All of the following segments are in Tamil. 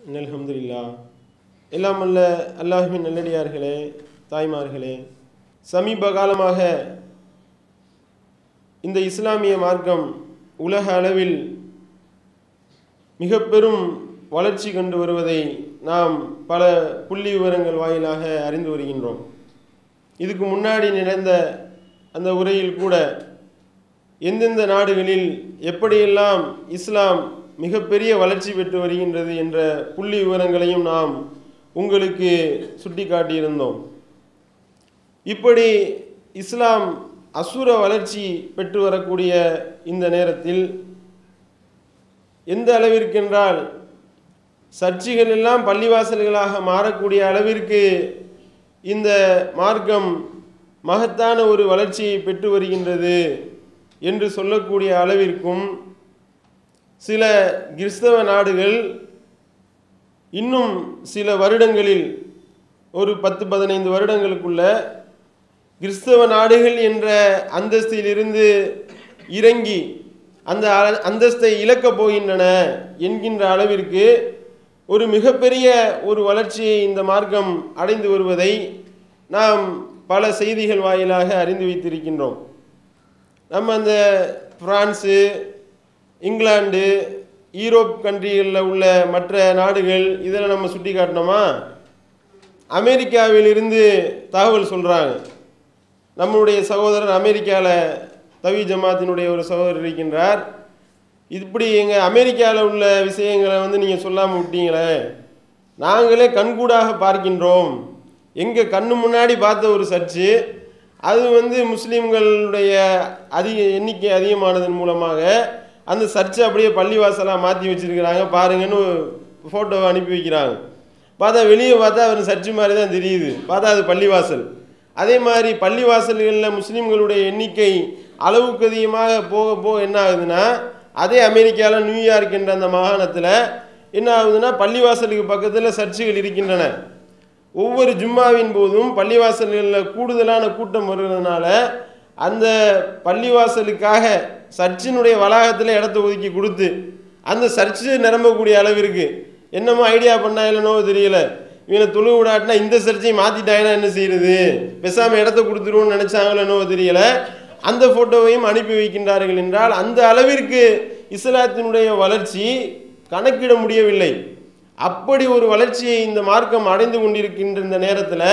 அல்ஹம்துலில்லா எல்லாம் அல்ல அல்லாஹ்வின் நல்லடியார்களே தாய்மார்களே சமீப காலமாக இந்த இஸ்லாமிய மார்க்கம் உலக அளவில் மிக பெரும் வளர்ச்சி கண்டு வருவதை நாம் பல புள்ளி விவரங்கள் வாயிலாக அறிந்து வருகின்றோம் இதுக்கு முன்னாடி நடந்த அந்த உரையில் கூட எந்தெந்த நாடுகளில் எப்படியெல்லாம் இஸ்லாம் மிகப்பெரிய வளர்ச்சி பெற்று வருகின்றது என்ற புள்ளி விவரங்களையும் நாம் உங்களுக்கு சுட்டிக்காட்டியிருந்தோம் இப்படி இஸ்லாம் அசுர வளர்ச்சி பெற்று வரக்கூடிய இந்த நேரத்தில் எந்த அளவிற்கென்றால் சர்ச்சைகள் எல்லாம் பள்ளிவாசல்களாக மாறக்கூடிய அளவிற்கு இந்த மார்க்கம் மகத்தான ஒரு வளர்ச்சியை பெற்று வருகின்றது என்று சொல்லக்கூடிய அளவிற்கும் சில கிறிஸ்தவ நாடுகள் இன்னும் சில வருடங்களில் ஒரு பத்து பதினைந்து வருடங்களுக்குள்ள கிறிஸ்தவ நாடுகள் என்ற அந்தஸ்திலிருந்து இறங்கி அந்த அ- அந்தஸ்தை இழக்கப் போகின்றன என்கின்ற அளவிற்கு ஒரு மிகப்பெரிய ஒரு வளர்ச்சியை இந்த மார்க்கம் அடைந்து வருவதை நாம் பல செய்திகள் வாயிலாக அறிந்து வைத்திருக்கின்றோம் நம்ம அந்த பிரான்ஸு இங்கிலாந்து ஈரோப் கண்ட்ரிகளில் உள்ள மற்ற நாடுகள் இதில் நம்ம சுட்டி காட்டினோமா அமெரிக்காவிலிருந்து தகவல் சொல்கிறாங்க நம்மளுடைய சகோதரர் அமெரிக்காவில் தவி ஜமாத்தினுடைய ஒரு சகோதரர் இருக்கின்றார் இப்படி எங்கள் அமெரிக்காவில் உள்ள விஷயங்களை வந்து நீங்கள் சொல்லாமல் விட்டீங்களே நாங்களே கண்கூடாக பார்க்கின்றோம் எங்கள் கண்ணு முன்னாடி பார்த்த ஒரு சர்ச்சு அது வந்து முஸ்லீம்களுடைய அதிக எண்ணிக்கை அதிகமானதன் மூலமாக அந்த சர்ச்சை அப்படியே பள்ளிவாசலாக மாற்றி வச்சிருக்கிறாங்க பாருங்கன்னு ஃபோட்டோவை அனுப்பி வைக்கிறாங்க பார்த்தா வெளியே பார்த்தா அவர் சர்ச்சு மாதிரி தான் தெரியுது பார்த்தா அது பள்ளிவாசல் அதே மாதிரி பள்ளிவாசல்களில் முஸ்லீம்களுடைய எண்ணிக்கை அளவுக்கு அதிகமாக போக போக என்ன ஆகுதுன்னா அதே அமெரிக்காவில் நியூயார்க் என்ற அந்த மாகாணத்தில் என்ன ஆகுதுன்னா பள்ளிவாசலுக்கு பக்கத்தில் சர்ச்சுகள் இருக்கின்றன ஒவ்வொரு ஜும்மாவின் போதும் பள்ளிவாசல்களில் கூடுதலான கூட்டம் வருகிறதுனால அந்த பள்ளிவாசலுக்காக சர்ச்சினுடைய வளாகத்தில் இடத்த ஒதுக்கி கொடுத்து அந்த சர்ச்சு நிரம்பக்கூடிய அளவிற்கு என்னமோ ஐடியா பண்ணா இல்லைனோ தெரியல இவனை தொழு விடாட்டினா இந்த சர்ச்சையை மாற்றிட்டாங்கன்னா என்ன செய்யறது பேசாமல் இடத்த கொடுத்துருவோம்னு நினச்சாங்களோ என்னவோ தெரியல அந்த ஃபோட்டோவையும் அனுப்பி வைக்கின்றார்கள் என்றால் அந்த அளவிற்கு இஸ்லாத்தினுடைய வளர்ச்சி கணக்கிட முடியவில்லை அப்படி ஒரு வளர்ச்சியை இந்த மார்க்கம் அடைந்து கொண்டிருக்கின்ற இந்த நேரத்தில்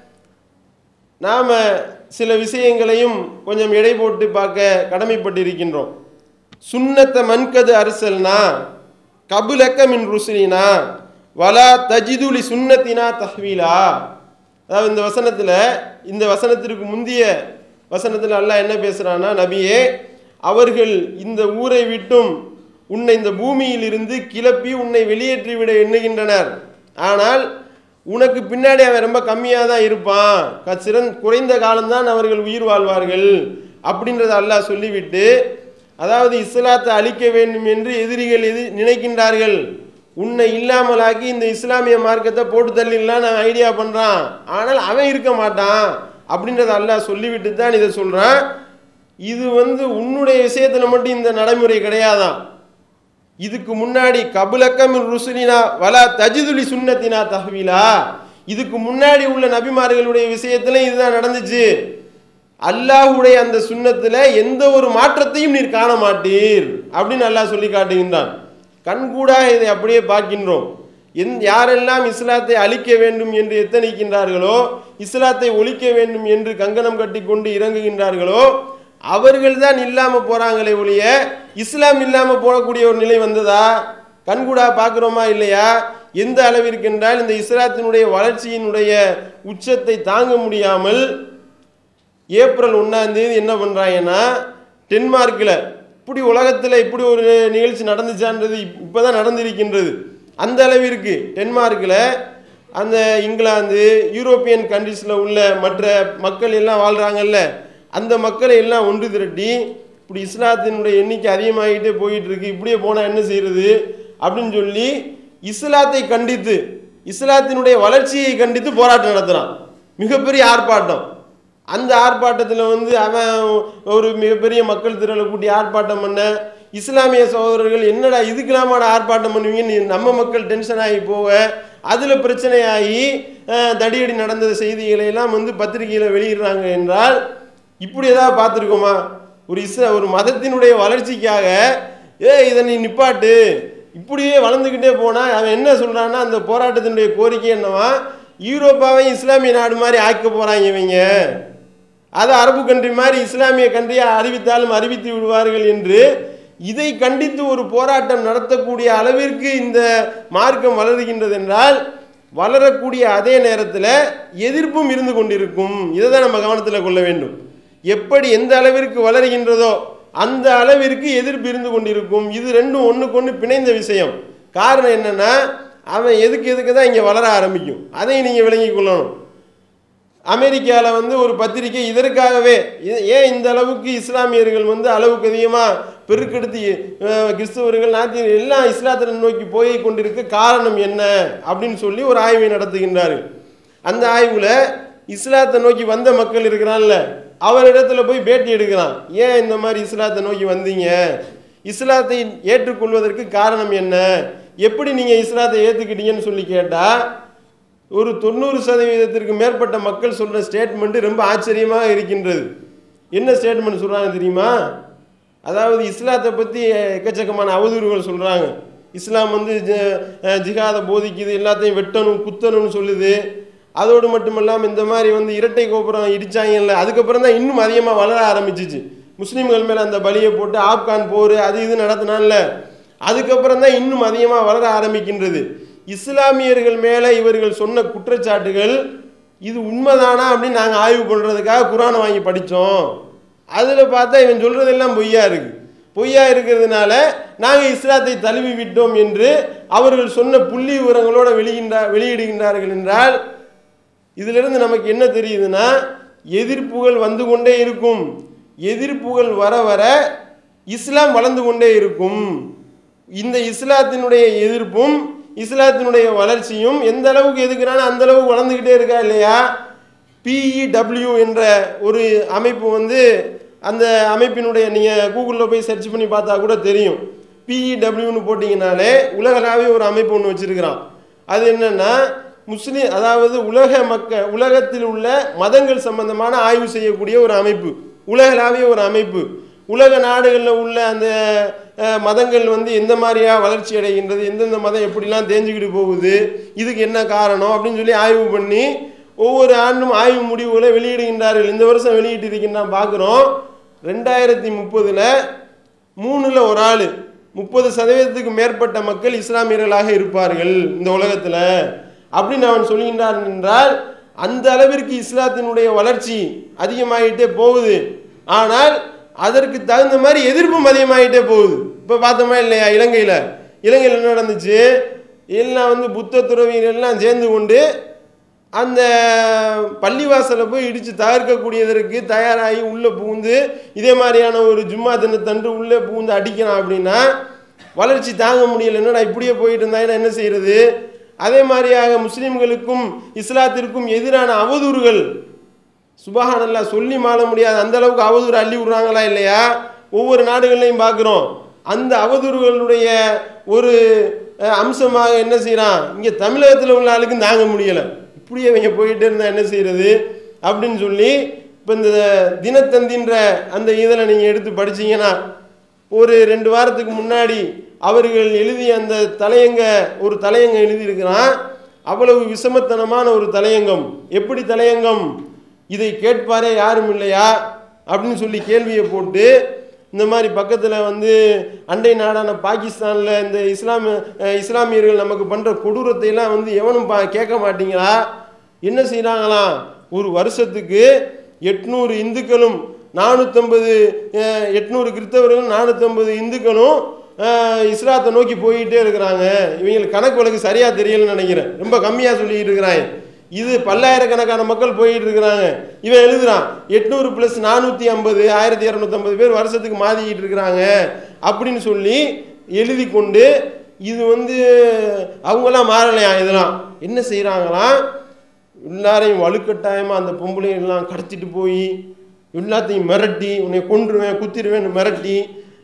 நாம் சில விஷயங்களையும் கொஞ்சம் எடை போட்டு பார்க்க கடமைப்பட்டிருக்கின்றோம் சுன்னத்த மன்கது அரசல்னா கபுலக்க மின் ருசுலினா வலா தஜிதுலி சுன்னத்தினா தஹ்வீலா அதாவது இந்த வசனத்தில் இந்த வசனத்திற்கு முந்திய வசனத்தில் அல்லாஹ் என்ன பேசுகிறான்னா நபியே அவர்கள் இந்த ஊரை விட்டும் உன்னை இந்த பூமியில் இருந்து கிளப்பி உன்னை வெளியேற்றி விட எண்ணுகின்றனர் ஆனால் உனக்கு பின்னாடி அவன் ரொம்ப கம்மியாக தான் இருப்பான் க- சிறந் குறைந்த காலம்தான் அவர்கள் உயிர் வாழ்வார்கள் அப்படின்றத அல்லாஹ் சொல்லிவிட்டு அதாவது இஸ்லாத்தை அழிக்க வேண்டும் என்று எதிரிகள் எது நினைக்கின்றார்கள் உன்னை இல்லாமலாக்கி இந்த இஸ்லாமிய மார்க்கத்தை போட்டு தள்ளிடலாம் நான் ஐடியா பண்ணுறான் ஆனால் அவன் இருக்க மாட்டான் அப்படின்றத அல்லாஹ் சொல்லிவிட்டு தான் இதை சொல்கிறான் இது வந்து உன்னுடைய விஷயத்தில் மட்டும் இந்த நடைமுறை கிடையாதான் இதுக்கு முன்னாடி கபுலக்கமின் ருசுலினா வலா தஜிதுலி சுன்னத்தினா தஹ்வீலா இதுக்கு முன்னாடி உள்ள நபிமார்களுடைய விஷயத்துல இதுதான் நடந்துச்சு அல்லாஹ்வுடைய அந்த சுன்னத்துல எந்த ஒரு மாற்றத்தையும் நீர் காண மாட்டீர் அப்படின்னு அல்லாஹ் சொல்லி காட்டுகின்றான் கண்கூடாக இதை அப்படியே பார்க்கின்றோம் எந் யாரெல்லாம் இஸ்லாத்தை அழிக்க வேண்டும் என்று எத்தனிக்கின்றார்களோ இஸ்லாத்தை ஒழிக்க வேண்டும் என்று கங்கணம் கட்டிக்கொண்டு இறங்குகின்றார்களோ அவர்கள் தான் இல்லாம போறாங்களே ஒழிய இஸ்லாம் இல்லாம போகக்கூடிய ஒரு நிலை வந்ததா கண்கூடா பார்க்குறோமா இல்லையா எந்த அளவிற்கு என்றால் இந்த இஸ்லாத்தினுடைய வளர்ச்சியினுடைய உச்சத்தை தாங்க முடியாமல் ஏப்ரல் ஒன்றாம் தேதி என்ன பண்ணுறாங்கன்னா டென்மார்க்கில் இப்படி உலகத்தில் இப்படி ஒரு நிகழ்ச்சி நடந்துச்சான்றது இப்போ தான் நடந்திருக்கின்றது அந்த அளவிற்கு டென்மார்க்கில் அந்த இங்கிலாந்து யூரோப்பியன் கண்ட்ரீஸில் உள்ள மற்ற மக்கள் எல்லாம் வாழ்கிறாங்கல்ல அந்த மக்களை எல்லாம் ஒன்று திரட்டி இப்படி இஸ்லாத்தினுடைய எண்ணிக்கை அதிகமாகிட்டே போயிட்டு இருக்கு இப்படியே போனால் என்ன செய்யறது அப்படின்னு சொல்லி இஸ்லாத்தை கண்டித்து இஸ்லாத்தினுடைய வளர்ச்சியை கண்டித்து போராட்டம் நடத்துகிறான் மிகப்பெரிய ஆர்ப்பாட்டம் அந்த ஆர்ப்பாட்டத்தில் வந்து அவன் ஒரு மிகப்பெரிய மக்கள் திரளை கூட்டி ஆர்ப்பாட்டம் பண்ண இஸ்லாமிய சகோதரர்கள் என்னடா இதுக்கெல்லாமாட ஆர்ப்பாட்டம் பண்ணுவீங்கன்னு நம்ம மக்கள் டென்ஷன் ஆகி போக அதில் பிரச்சனையாகி அஹ், தடியடி நடந்த செய்திகளை எல்லாம் வந்து பத்திரிகையில் வெளியிடுறாங்க என்றால் இப்படி ஏதாவது பார்த்துருக்கோமா ஒரு இஸ்ல ஒரு மதத்தினுடைய வளர்ச்சிக்காக ஏ இதை நீ நிப்பாட்டு இப்படியே வளர்ந்துக்கிட்டே போனால் அவன் என்ன சொல்கிறான்னா அந்த போராட்டத்தினுடைய கோரிக்கை என்னவா யூரோப்பாவை இஸ்லாமிய நாடு மாதிரி ஆக்க போகிறாங்க இவங்க அது அரபு கண்ட்ரி மாதிரி இஸ்லாமிய கண்ட்ரியை அறிவித்தாலும் அறிவித்து விடுவார்கள் என்று இதை கண்டித்து ஒரு போராட்டம் நடத்தக்கூடிய அளவிற்கு இந்த மார்க்கம் வளருகின்றது என்றால் வளரக்கூடிய அதே நேரத்தில் எதிர்ப்பும் இருந்து கொண்டிருக்கும் இதை தான் நம்ம கவனத்தில் கொள்ள வேண்டும் எப்படி எந்த அளவிற்கு வளருகின்றதோ அந்த அளவிற்கு எதிர்ப்பு இருந்து கொண்டிருக்கும் இது ரெண்டும் ஒன்றுக்கு ஒன்று பிணைந்த விஷயம் காரணம் என்னன்னா அவன் எதுக்கு எதுக்கு தான் இங்கே வளர ஆரம்பிக்கும் அதையும் நீங்கள் விளங்கிக் கொள்ளணும் அமெரிக்காவில் வந்து ஒரு பத்திரிகை இதற்காகவே இது- ஏன் இந்த அளவுக்கு இஸ்லாமியர்கள் வந்து அளவுக்கு அதிகமாக பெருக்கெடுத்து அஹ், கிறிஸ்தவர்கள் நாத்தியர்கள் எல்லாம் இஸ்லாத்தை நோக்கி போய் கொண்டிருக்க காரணம் என்ன அப்படின்னு சொல்லி ஒரு ஆய்வை நடத்துகின்றார்கள் அந்த ஆய்வில் இஸ்லாத்தை நோக்கி வந்த மக்கள் இருக்கிறான்ல அவரிடத்துல போய் பேட்டி எடுக்கிறான் ஏன் இந்த மாதிரி இஸ்லாத்தை நோக்கி வந்தீங்க இஸ்லாத்தை ஏற்றுக்கொள்வதற்கு காரணம் என்ன எப்படி நீங்கள் இஸ்லாத்தை ஏற்றுக்கிட்டீங்கன்னு சொல்லி கேட்டால் ஒரு தொண்ணூறு சதவீதத்திற்கு மேற்பட்ட மக்கள் சொல்கிற ஸ்டேட்மெண்ட் ரொம்ப ஆச்சரியமாக இருக்கின்றது என்ன ஸ்டேட்மெண்ட் சொல்கிறாங்க தெரியுமா அதாவது இஸ்லாத்தை பற்றி எக்கச்சக்கமான அவதூறுகள் சொல்கிறாங்க இஸ்லாம் வந்து ஜ- அஹ் ஜிஹாதை போதிக்குது எல்லாத்தையும் வெட்டணும் குத்தணும்னு சொல்லுது அதோடு மட்டுமல்லாமல் இந்த மாதிரி வந்து இரட்டை கோபுரம் இடிச்சாங்கல்ல அதுக்கப்புறம் தான் இன்னும் அதிகமாக வளர ஆரம்பிச்சிச்சு முஸ்லீம்கள் மேலே அந்த பலியை போட்டு ஆப்கான் போர் அது இது நடத்தினான்ல அதுக்கப்புறம் தான் இன்னும் அதிகமாக வளர ஆரம்பிக்கின்றது இஸ்லாமியர்கள் மேலே இவர்கள் சொன்ன குற்றச்சாட்டுகள் இது உண்மைதானா அப்படின்னு நாங்கள் ஆய்வு பண்ணுறதுக்காக குரானை வாங்கி படித்தோம் அதில் பார்த்தா இவன் சொல்கிறதெல்லாம் பொய்யா இருக்கு பொய்யா இருக்கிறதுனால நாங்கள் இஸ்லாத்தை தழுவி விட்டோம் என்று அவர்கள் சொன்ன புள்ளி விவரங்களோட வெளியின்றா வெளியிடுகின்றார்கள் என்றால் இதிலிருந்து நமக்கு என்ன தெரியுதுன்னா எதிர்ப்புகள் வந்து கொண்டே இருக்கும் எதிர்ப்புகள் வர வர இஸ்லாம் வளர்ந்து கொண்டே இருக்கும் இந்த இஸ்லாத்தினுடைய எதிர்ப்பும் இஸ்லாத்தினுடைய வளர்ச்சியும் எந்த அளவுக்கு எதுக்குறானோ அந்த அளவுக்கு வளர்ந்துக்கிட்டே இருக்கா இல்லையா பிஇடபிள்யூ என்ற ஒரு அமைப்பு வந்து அந்த அமைப்பினுடைய நீங்கள் கூகுளில் போய் சர்ச் பண்ணி பார்த்தா கூட தெரியும் பிஇடபிள்யூன்னு போட்டிங்கனாலே உலகளாவிய ஒரு அமைப்பு ஒன்று வச்சிருக்கிறான் அது என்னன்னா முஸ்லீம் அதாவது உலக மக்க உலகத்தில் உள்ள மதங்கள் சம்பந்தமான ஆய்வு செய்யக்கூடிய ஒரு அமைப்பு உலகளாவிய ஒரு அமைப்பு உலக நாடுகளில் உள்ள அந்த அஹ், மதங்கள் வந்து எந்த மாதிரியா வளர்ச்சி அடைகின்றது எந்தெந்த மதம் எப்படிலாம் தேஞ்சுக்கிட்டு போகுது இதுக்கு என்ன காரணம் அப்படின்னு சொல்லி ஆய்வு பண்ணி ஒவ்வொரு ஆண்டும் ஆய்வு முடிவுகளை வெளியிடுகின்றார்கள் இந்த வருஷம் வெளியிட்டு இருக்கின்றான் பார்க்குறோம் ரெண்டாயிரத்தி முப்பதில் மூணில் ஒரு ஆள் முப்பது சதவீதத்துக்கு மேற்பட்ட மக்கள் இஸ்லாமியர்களாக இருப்பார்கள் இந்த உலகத்தில் அப்படின்னு அவன் சொல்கின்றான் என்றால் அந்த அளவிற்கு இஸ்லாத்தினுடைய வளர்ச்சி அதிகமாகிட்டே போகுது ஆனால் அதற்கு தகுந்த மாதிரி எதிர்ப்பும் அதிகமாகிட்டே போகுது இப்போ பார்த்தோமா இல்லையா இலங்கையில் இலங்கையில் என்ன நடந்துச்சு எல்லாம் வந்து புத்த துறவிகள் எல்லாம் சேர்ந்து கொண்டு அந்த பள்ளிவாசலை போய் இடித்து தகர்க்கக்கூடியதற்கு தயாராகி உள்ளே புகுந்து இதே மாதிரியான ஒரு ஜும்மா தினத்தன்று உள்ளே புகுந்து அடிக்கிறான் அப்படின்னா வளர்ச்சி தாங்க முடியல என்னடா இப்படியே போயிட்டு இருந்தாங்கன்னா என்ன செய்யறது அதே மாதிரியாக முஸ்லிம்களுக்கும் இஸ்லாத்திற்கும் எதிரான அவதூறுகள் சுபஹானல்லா சொல்லி மாள முடியாது அந்த அளவுக்கு அவதூறு அள்ளி விடுறாங்களா இல்லையா ஒவ்வொரு நாடுகள்லையும் பார்க்குறோம் அந்த அவதூறுகளுடைய ஒரு அஹ், அம்சமாக என்ன செய்கிறான் இங்கே தமிழகத்தில் உள்ள ஆளுக்கும் தாங்க முடியலை இப்படியே இவங்க போயிட்டே இருந்தால் என்ன செய்யறது அப்படின்னு சொல்லி இப்போ இந்த தினத்தந்தின்ற அந்த இதழை நீங்கள் எடுத்து படிச்சீங்கன்னா ஒரு ரெண்டு வாரத்துக்கு முன்னாடி அவர்கள் எழுதிய அந்த தலையங்க ஒரு தலையங்கம் எழுதியிருக்கிறான் அவ்வளவு விஷமத்தனமான ஒரு தலையங்கம் எப்படி தலையங்கம் இதை கேட்பாரே யாரும் இல்லையா அப்படின்னு சொல்லி கேள்வியை போட்டு இந்த மாதிரி பக்கத்தில் வந்து அண்டை நாடான பாகிஸ்தானில் இந்த இஸ்லாம் அஹ், இஸ்லாமியர்கள் நமக்கு பண்ணுற கொடூரத்தை எல்லாம் வந்து எவனும் பா கேட்க மாட்டீங்களா என்ன செய்கிறாங்களாம் ஒரு வருஷத்துக்கு எட்நூறு இந்துக்களும் நானூற்றம்பது எட்நூறு கிறிஸ்தவர்களும் நானூற்றம்பது இந்துக்களும் அஹ், இஸ்லாத்தை நோக்கி போயிட்டே இருக்கிறாங்க இவங்களுக்கு கணக்கு வழக்கு சரியாக தெரியலன்னு நினைக்கிறேன் ரொம்ப கம்மியாக சொல்லிட்டு இருக்கிறாங்க இது பல்லாயிரக்கணக்கான மக்கள் போயிட்டு இருக்கிறாங்க இவன் எழுதுறான் எட்நூறு ப்ளஸ் நானூற்றி ஐம்பது ஆயிரத்தி இரநூத்தம்பது பேர் வருஷத்துக்கு மாதிக்கிட்டு இருக்கிறாங்க அப்படின்னு சொல்லி எழுதி கொண்டு இது வந்து அவங்களாம் மாறலையா இதெல்லாம் என்ன செய்கிறாங்களாம் எல்லாரையும் வலுக்கட்டாயமாக அந்த பொம்பளைங்கெல்லாம் கடத்திட்டு போய் எல்லாத்தையும் மிரட்டி உன்னை கொன்றுவேன் குத்திடுவேன்னு மிரட்டி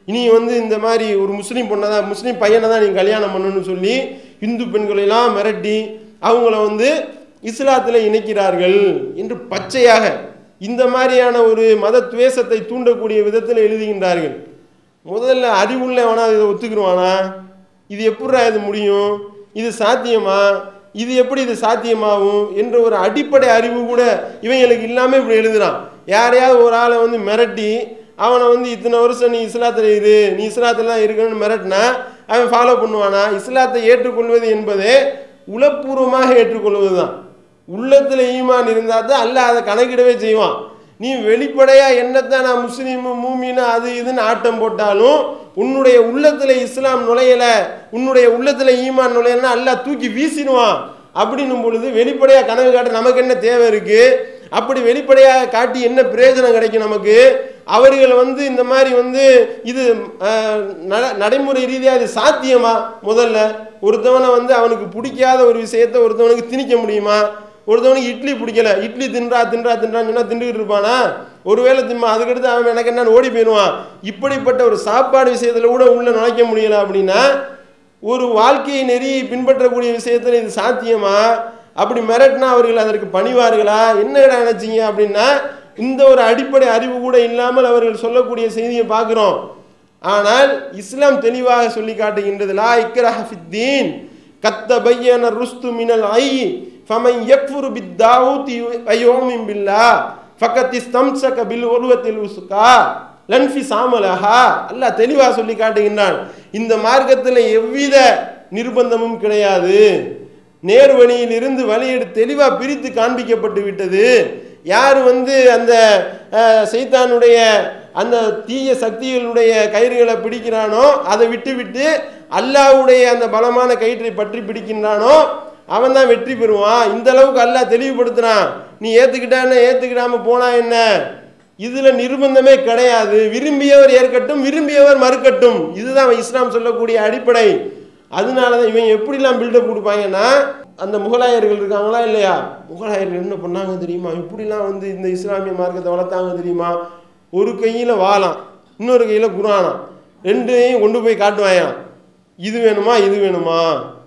இனி வந்து இந்த மாதிரி ஒரு முஸ்லீம் பொண்ணை தான் முஸ்லீம் பையனை தான் நீங்கள் கல்யாணம் பண்ணணும்னு சொல்லி இந்து பெண்களெல்லாம் மிரட்டி அவங்கள வந்து இஸ்லாத்தில் இணைக்கிறார்கள் என்று பச்சையாக இந்த மாதிரியான ஒரு மத துவேஷத்தை தூண்டக்கூடிய விதத்தில் எழுதுகின்றார்கள் முதல்ல அறிவுள்ளவனா இதை ஒத்துக்கிருவானா இது எப்படிடா இது முடியும் இது சாத்தியமா இது எப்படி இது சாத்தியமாகும் என்ற ஒரு அடிப்படை அறிவு கூட இவங்களுக்கு இல்லாமல் இப்படி எழுதுறான் யாரையாவது ஒரு ஆளை வந்து மிரட்டி அவனை வந்து இத்தனை வருஷம் நீ இஸ்லாத்தில் இரு நீ இஸ்லாத்தில் தான் இருக்கணும்னு மிரட்டினா அவன் ஃபாலோ பண்ணுவானா இஸ்லாத்தை ஏற்றுக்கொள்வது என்பது உளப்பூர்வமாக ஏற்றுக்கொள்வது தான் உள்ளத்தில் ஈமான் இருந்தால் தான் அல்லாஹ் அதை கணக்கிடவே செய்வான் நீ வெளிப்படையா என்னத்தான் நான் முஸ்லீமு மூமின்னு அது இதுன்னு ஆட்டம் போட்டாலும் உன்னுடைய உள்ளத்துல இஸ்லாம் நுழையல உன்னுடைய உள்ளத்துல ஈமான் நுழையலன்னா அல்லாஹ் தூக்கி வீசிடுவான் அப்படின்னும் பொழுது வெளிப்படையா கனவு காட்ட நமக்கு என்ன தேவை இருக்கு அப்படி வெளிப்படையாக காட்டி என்ன பிரயோஜனம் கிடைக்கும் நமக்கு அவர்கள் வந்து இந்த மாதிரி வந்து இது அஹ், நட- நடைமுறை ரீதியாக இது சாத்தியமா முதல்ல ஒருத்தவனை வந்து அவனுக்கு பிடிக்காத ஒரு விஷயத்தை ஒருத்தவனுக்கு திணிக்க முடியுமா ஒருத்தவனுக்கு இட்லி பிடிக்கல இட்லி தின்றா தின்றா தின்றான்னு சொன்னா தின்றுக்கிட்டு இருப்பானா ஒருவேளை திம்மா அதுக்கடுத்து அவன் எனக்கு என்னன்னு ஓடி போயிடுவான் இப்படிப்பட்ட ஒரு சாப்பாடு விஷயத்துல கூட உள்ள நுழைக்க முடியல அப்படின்னா ஒரு வாழ்க்கையை நெறியை பின்பற்றக்கூடிய விஷயத்துல இது சாத்தியமா அப்படி மிரட்டினா அவர்கள் அதற்கு பணிவார்களா என்னடா நினைச்சீங்க அப்படின்னா இந்த ஒரு அடிப்படை அறிவு கூட இல்லாமல் அவர்கள் சொல்லக்கூடிய செய்தியை பார்க்கிறோம் ஆனால் இஸ்லாம் தெளிவாக சொல்லி காட்டுகின்றது லா இக்ரஹ ஃபித்தீன் கத்த பையன ருஸ்து மினல் ஐ ஃபமன் யக்ஃபுரு பித்தாவூத் அயோமின் பில்லா ஃபக்கத் இஸ்தம்சக பில் உருவத்தில் உசுகா லன்ஃபி சாமலஹா அல்லாஹ் தெளிவாக சொல்லி காட்டுகின்றான் இந்த மார்க்கத்தில் எவ்வித நிர்பந்தமும் கிடையாது நேர் வழியில் இருந்து வழியெடு தெளிவாக பிரித்து காண்பிக்கப்பட்டு விட்டது யார் வந்து அந்த அஹ், சைத்தானுடைய அந்த தீய சக்திகளுடைய கயிறுகளை பிடிக்கிறானோ அதை விட்டு விட்டு அல்லாஹ்வுடைய அந்த பலமான கயிற்றை பற்றி பிடிக்கின்றானோ அவன் தான் வெற்றி பெறுவான் இந்த அளவுக்கு அல்லாஹ் தெளிவுபடுத்துறான் நீ ஏத்துக்கிட்டான்னு ஏத்துக்கிடாம போனா என்ன இதுல நிர்பந்தமே கிடையாது விரும்பியவர் ஏற்கட்டும் விரும்பியவர் மறுக்கட்டும் இதுதான் இஸ்லாம் சொல்லக்கூடிய அடிப்படை அதனால தான் இவன் எப்படிலாம் பில்டப் கொடுப்பாங்கன்னா அந்த முகலாயர்கள் இருக்காங்களா இல்லையா முகலாயர்கள் என்ன பண்ணாங்க தெரியுமா இப்படிலாம் வந்து இந்த இஸ்லாமிய மார்க்கத்தை வளர்த்தாங்க தெரியுமா ஒரு கையில் வாலாம் இன்னொரு கையில் குரானாம் ரெண்டையும் கொண்டு போய் காட்டுவாயாம் இது வேணுமா இது வேணுமா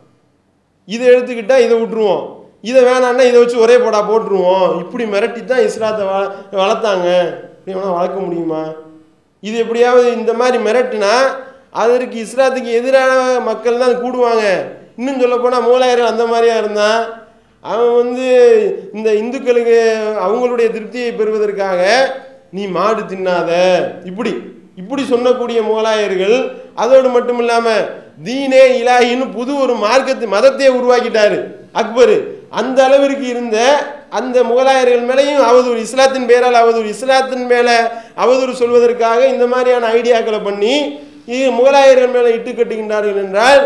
இதை எடுத்துக்கிட்டா இதை விட்டுருவோம் இதை வேணான்னா இதை வச்சு ஒரே போடா போட்டுருவோம் இப்படி மிரட்டி தான் இஸ்லாத்தை வள வளர்த்தாங்க இப்படி வேணா வளர்க்க முடியுமா இது எப்படியாவது இந்த மாதிரி மிரட்டினா அதற்கு இஸ்லாத்துக்கு எதிரான மக்கள் தான் கூடுவாங்க இன்னும் சொல்ல போனால் மூலாயிரம் அந்த மாதிரியா இருந்தான் அவன் வந்து இந்த இந்துக்களுக்கு அவங்களுடைய திருப்தியை பெறுவதற்காக நீ மாடு தின்னாத இப்படி இப்படி சொன்னக்கூடிய முகலாயர்கள் அதோடு மட்டும் இல்லாம தீனே இலாஹின்னு புது ஒரு மார்க்கத்தை மதத்தையே உருவாக்கிட்டாரு அக்பர் அந்த அளவிற்கு இருந்த அந்த முகலாயர்கள் மேலேயும் அவதூறு இஸ்லாத்தின் பெயரால் அவதூறு இஸ்லாத்தின் மேல அவதூறு சொல்வதற்காக இந்த மாதிரியான ஐடியாக்களை பண்ணி இது முகலாயர்கள் மேலே இட்டு கட்டுகின்றார்கள் என்றால்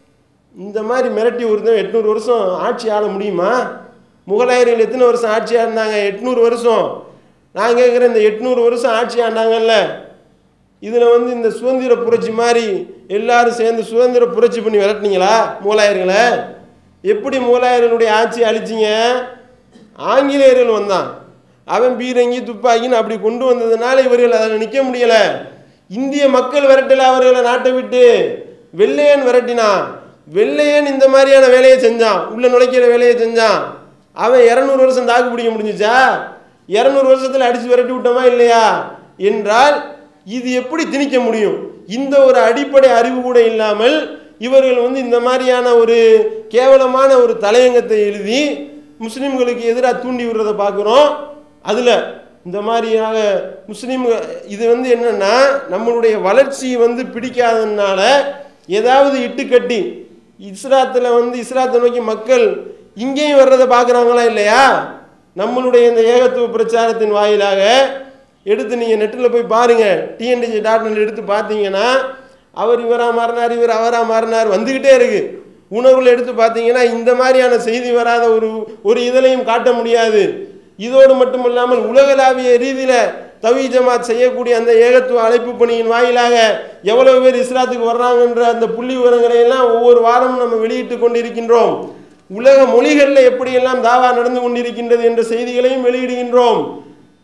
இந்த மாதிரி மிரட்டி ஒருத்தன் எட்நூறு வருஷம் ஆட்சி ஆள முடியுமா முகலாயர்கள் எத்தனை வருஷம் ஆட்சியாக இருந்தாங்க எட்நூறு வருஷம் நான் கேட்குறேன் இந்த எட்நூறு வருஷம் ஆட்சி ஆண்டாங்கல்ல இதில் வந்து இந்த சுதந்திர புரட்சி மாதிரி எல்லாரும் சேர்ந்து சுதந்திர புரட்சி பண்ணி விரட்டினீங்களா முகலாயர்களை எப்படி முகலாயர்களுடைய ஆட்சி அழிச்சிங்க ஆங்கிலேயர்கள் வந்தான் அவன் பீரங்கி துப்பாக்கின்னு அப்படி கொண்டு வந்ததுனால இவர்கள் அதில் நிற்க முடியலை இந்திய மக்கள் விரட்டல அவர்களை நாட்டை விட்டு வெள்ளையன் விரட்டினான் வெள்ளையன் இந்த மாதிரியான வேலையை செஞ்சான் உள்ள நுழைக்கிற வேலையை செஞ்சான் அவன் இரநூறு வருஷம் தாக்கு பிடிக்க முடிஞ்சுச்சா இரநூறு வருஷத்தில் அடிச்சு விரட்டி விட்டோமா இல்லையா என்றால் இது எப்படி திணிக்க முடியும் இந்த ஒரு அடிப்படை அறிவு கூட இல்லாமல் இவர்கள் வந்து இந்த மாதிரியான ஒரு கேவலமான ஒரு தலையங்கத்தை எழுதி முஸ்லிம்களுக்கு எதிராக தூண்டி விடுறதை பார்க்குறோம் அதில் இந்த மாதிரியாக முஸ்லீம் இது வந்து என்னன்னா நம்மளுடைய வளர்ச்சி வந்து பிடிக்காததுனால ஏதாவது இட்டுக்கட்டி இஸ்லாத்தில் வந்து இஸ்லாத்தை நோக்கி மக்கள் இங்கேயும் வர்றதை பார்க்குறாங்களா இல்லையா நம்மளுடைய இந்த ஏகத்துவ பிரச்சாரத்தின் வாயிலாக எடுத்து நீங்கள் நெட்டில் போய் பாருங்கள் டிஎன்டிஜி டாட் நெட் எடுத்து பார்த்தீங்கன்னா அவர் இவராக மாறினார் இவர் அவராக மாறினார் வந்துக்கிட்டே இருக்கு உணர்வுல எடுத்து பார்த்தீங்கன்னா இந்த மாதிரியான செய்தி வராத ஒரு ஒரு இதழையும் காட்ட முடியாது இதோடு மட்டும் இல்லாமல் உலகளாவிய ரீதியில் தவி ஜமாத் செய்யக்கூடிய அந்த ஏகத்துவ அழைப்பு பணியின் வாயிலாக எவ்வளவு பேர் இஸ்லாத்துக்கு வர்றாங்கன்ற அந்த புள்ளி விவரங்களை எல்லாம் ஒவ்வொரு வாரமும் நம்ம வெளியிட்டு கொண்டிருக்கின்றோம் உலக மொழிகளில் எப்படியெல்லாம் தாவா நடந்து கொண்டிருக்கின்றது என்ற செய்திகளையும் வெளியிடுகின்றோம்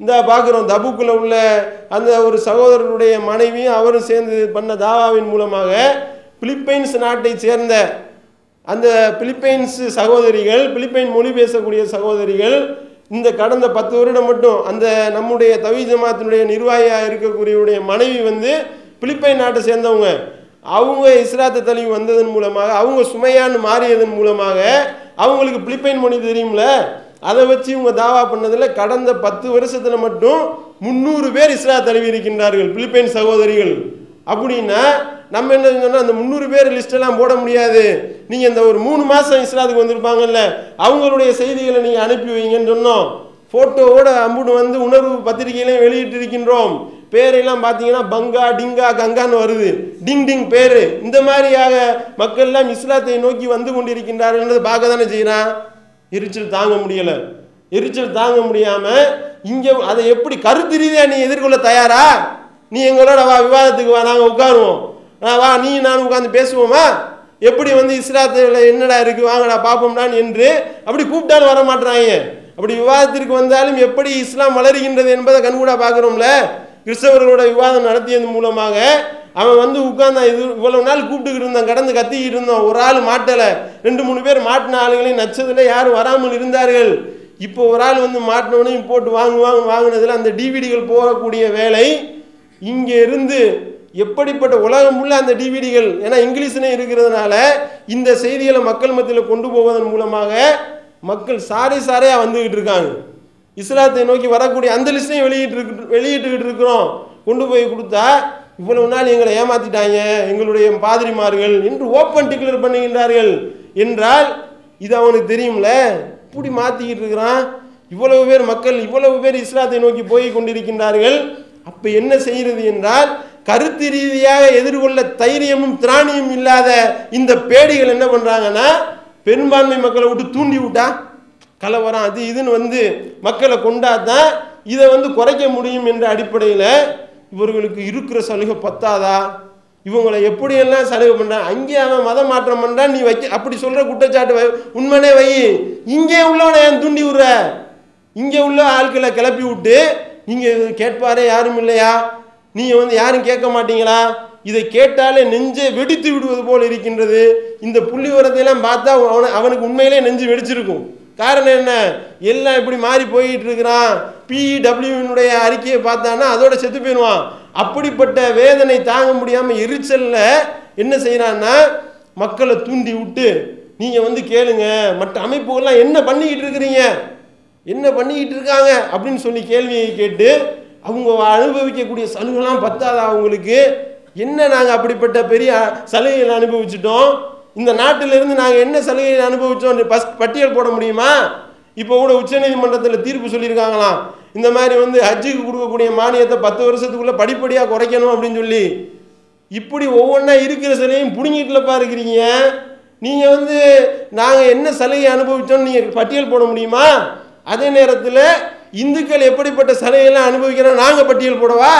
இந்த பார்க்குறோம் தபுக்குள்ள உள்ள அந்த ஒரு சகோதரருடைய மனைவியும் அவரும் சேர்ந்து பண்ண தாவாவின் மூலமாக பிலிப்பைன்ஸ் நாட்டை சேர்ந்த அந்த பிலிப்பைன்ஸ் சகோதரிகள் பிலிப்பைன் மொழி பேசக்கூடிய சகோதரிகள் இந்த கடந்த பத்து வருடம் மட்டும் அந்த நம்முடைய தவி ஜமாத்தினுடைய நிர்வாகியாக இருக்கக்கூடியவுடைய மனைவி வந்து பிலிப்பைன் நாட்டை சேர்ந்தவங்க அவங்க இஸ்லாத்தை தழுவி வந்ததன் மூலமாக அவங்க சுமையான்னு மாறியதன் மூலமாக அவங்களுக்கு பிலிப்பைன் மொழி தெரியும்ல அதை வச்சு இவங்க தாவா பண்ணதில் கடந்த பத்து வருஷத்துல மட்டும் முந்நூறு பேர் இஸ்லா தழுவி இருக்கின்றார்கள் பிலிப்பைன் சகோதரிகள் அப்படின்னா நம்ம என்ன சொன்னால் அந்த முந்நூறு பேர் லிஸ்டெல்லாம் போட முடியாது நீங்கள் இந்த ஒரு மூணு மாதம் இஸ்லாத்துக்கு வந்திருப்பாங்கல்ல அவங்களுடைய செய்திகளை நீங்கள் அனுப்பி வைங்கன்னு சொன்னோம் ஃபோட்டோவோட அம்புடு வந்து உணர்வு பத்திரிகையிலையும் வெளியிட்டு இருக்கின்றோம் பேரெல்லாம் பார்த்தீங்கன்னா பங்கா டிங்கா கங்கான்னு வருது டிங் டிங் பேரு இந்த மாதிரியாக மக்கள் எல்லாம் இஸ்லாத்தை நோக்கி வந்து கொண்டிருக்கின்றார்கள் பார்க்க தானே செய்யறான் எரிச்சல் தாங்க முடியல எரிச்சல் தாங்க முடியாம இங்க அதை எப்படி கருத்து ரீதியா நீ எதிர்கொள்ள தயாரா நீ எங்களோட வா விவாதத்துக்கு வா நாங்க உட்காருவோம் நான் வா நீ நான் உட்கார்ந்து பேசுவோமா எப்படி வந்து இஸ்லாத்துல என்னடா இருக்கு வாங்கடா பாப்போம்டான்னு என்று அப்படி கூப்பிட்டாலும் வர மாட்றாங்க அப்படி விவாதத்திற்கு வந்தாலும் எப்படி இஸ்லாம் வளருகின்றது என்பதை கண்கூடா பார்க்குறோம்ல கிறிஸ்தவர்களோட விவாதம் நடத்தியது மூலமாக அவன் வந்து உட்கார்ந்தான் இது இவ்வளவு நாள் கூப்பிட்டுக்கிட்டு இருந்தான் கடந்து கத்திக்கிட்டு இருந்தோம் ஒரு ஆள் மாட்டலை ரெண்டு மூணு பேர் மாட்டின ஆளுகளையும் நச்சதில் யாரும் வராமல் இருந்தார்கள் இப்போ ஒரு ஆள் வந்து மாட்டினவனையும் போட்டு வாங்குவாங்க வாங்கினதில் அந்த டிவிடிகள் போகக்கூடிய வேலை இங்கே இருந்து எப்படிப்பட்ட உலகம் உள்ள அந்த டிவிடிகள் ஏன்னா இங்கிலீஷ்னே இருக்கிறதுனால இந்த செய்திகளை மக்கள் மத்தியில் கொண்டு போவதன் மூலமாக மக்கள் சாரை சாரையாக வந்துக்கிட்டு இருக்காங்க இஸ்லாத்தை நோக்கி வரக்கூடிய அந்த லிஸ்டையும் வெளியிட்டு இருக்கு வெளியிட்டுக்கிட்டு இருக்கிறோம் கொண்டு போய் கொடுத்தா இவ்வளவு நாள் எங்களை ஏமாத்திட்டாங்க எங்களுடைய பாதிரிமார்கள் என்று ஓப்பன் டிக்ளேர் பண்ணுகின்றார்கள் என்றால் இது அவனுக்கு தெரியும்ல இப்படி மாத்திக்கிட்டு இருக்கிறான் இவ்வளவு பேர் மக்கள் இவ்வளவு பேர் இஸ்லாத்தை நோக்கி போய் கொண்டிருக்கின்றார்கள் அப்ப என்ன செய்யறது என்றால் கருத்து ரீதியாக எதிர்கொள்ள தைரியமும் திராணியும் இல்லாத இந்த பேடிகள் என்ன பண்றாங்கன்னா பெரும்பான்மை மக்களை விட்டு தூண்டி விட்டா கலவரம் அது இதுன்னு வந்து மக்களை கொண்டாதான் இதை வந்து குறைக்க முடியும் என்ற அடிப்படையில் இவர்களுக்கு இருக்கிற சலுகை பத்தாதா இவங்களை எப்படியெல்லாம் சலுகை பண்றான் அங்கே அவன் மதம் மாற்றம் பண்றான் நீ வைக்க அப்படி சொல்ற குற்றச்சாட்டு வை உண்மைனே வை இங்கே உள்ளவனை ஏன் தூண்டி விடுற இங்கே உள்ள ஆட்களை கிளப்பி விட்டு நீங்க இது கேட்பாரே யாரும் இல்லையா நீங்க வந்து யாரும் கேட்க மாட்டீங்களா இதை கேட்டாலே நெஞ்சை வெடித்து விடுவது போல் இருக்கின்றது இந்த புள்ளி எல்லாம் பார்த்தா அவன அவனுக்கு உண்மையிலே நெஞ்சு வெடிச்சிருக்கும் காரணம் என்ன எல்லாம் இப்படி மாறி போயிட்டு இருக்கிறான் பிடபிள்யூனுடைய அறிக்கையை பார்த்தானா அதோட செத்து போயிடுவான் அப்படிப்பட்ட வேதனை தாங்க முடியாம எரிச்சல்ல என்ன செய்யறான்னா மக்களை தூண்டி விட்டு நீங்க வந்து கேளுங்க மற்ற அமைப்புகள்லாம் என்ன பண்ணிக்கிட்டு இருக்கிறீங்க என்ன பண்ணிக்கிட்டு இருக்காங்க அப்படின்னு சொல்லி கேள்வியை கேட்டு அவங்க அனுபவிக்கக்கூடிய சலுகைலாம் பத்தாதா அவங்களுக்கு என்ன நாங்கள் அப்படிப்பட்ட பெரிய சலுகைகளை அனுபவிச்சிட்டோம் இந்த நாட்டிலிருந்து நாங்கள் என்ன சலுகைகளை அனுபவிச்சோம் பஸ் பட்டியல் போட முடியுமா இப்போ கூட உச்சநீதிமன்றத்தில் தீர்ப்பு சொல்லியிருக்காங்களாம் இந்த மாதிரி வந்து ஹஜ்ஜுக்கு கொடுக்கக்கூடிய மானியத்தை பத்து வருஷத்துக்குள்ள படிப்படியாக குறைக்கணும் அப்படின்னு சொல்லி இப்படி ஒவ்வொன்றா இருக்கிற சிலையும் பிடுங்கிட்டுலப்பா இருக்கிறீங்க நீங்கள் வந்து நாங்கள் என்ன சலுகை அனுபவிச்சோம்னு நீங்கள் பட்டியல் போட முடியுமா அதே நேரத்தில் இந்துக்கள் எப்படிப்பட்ட சலுகையெல்லாம் அனுபவிக்கிறோம் நாங்கள் பட்டியல் போடவா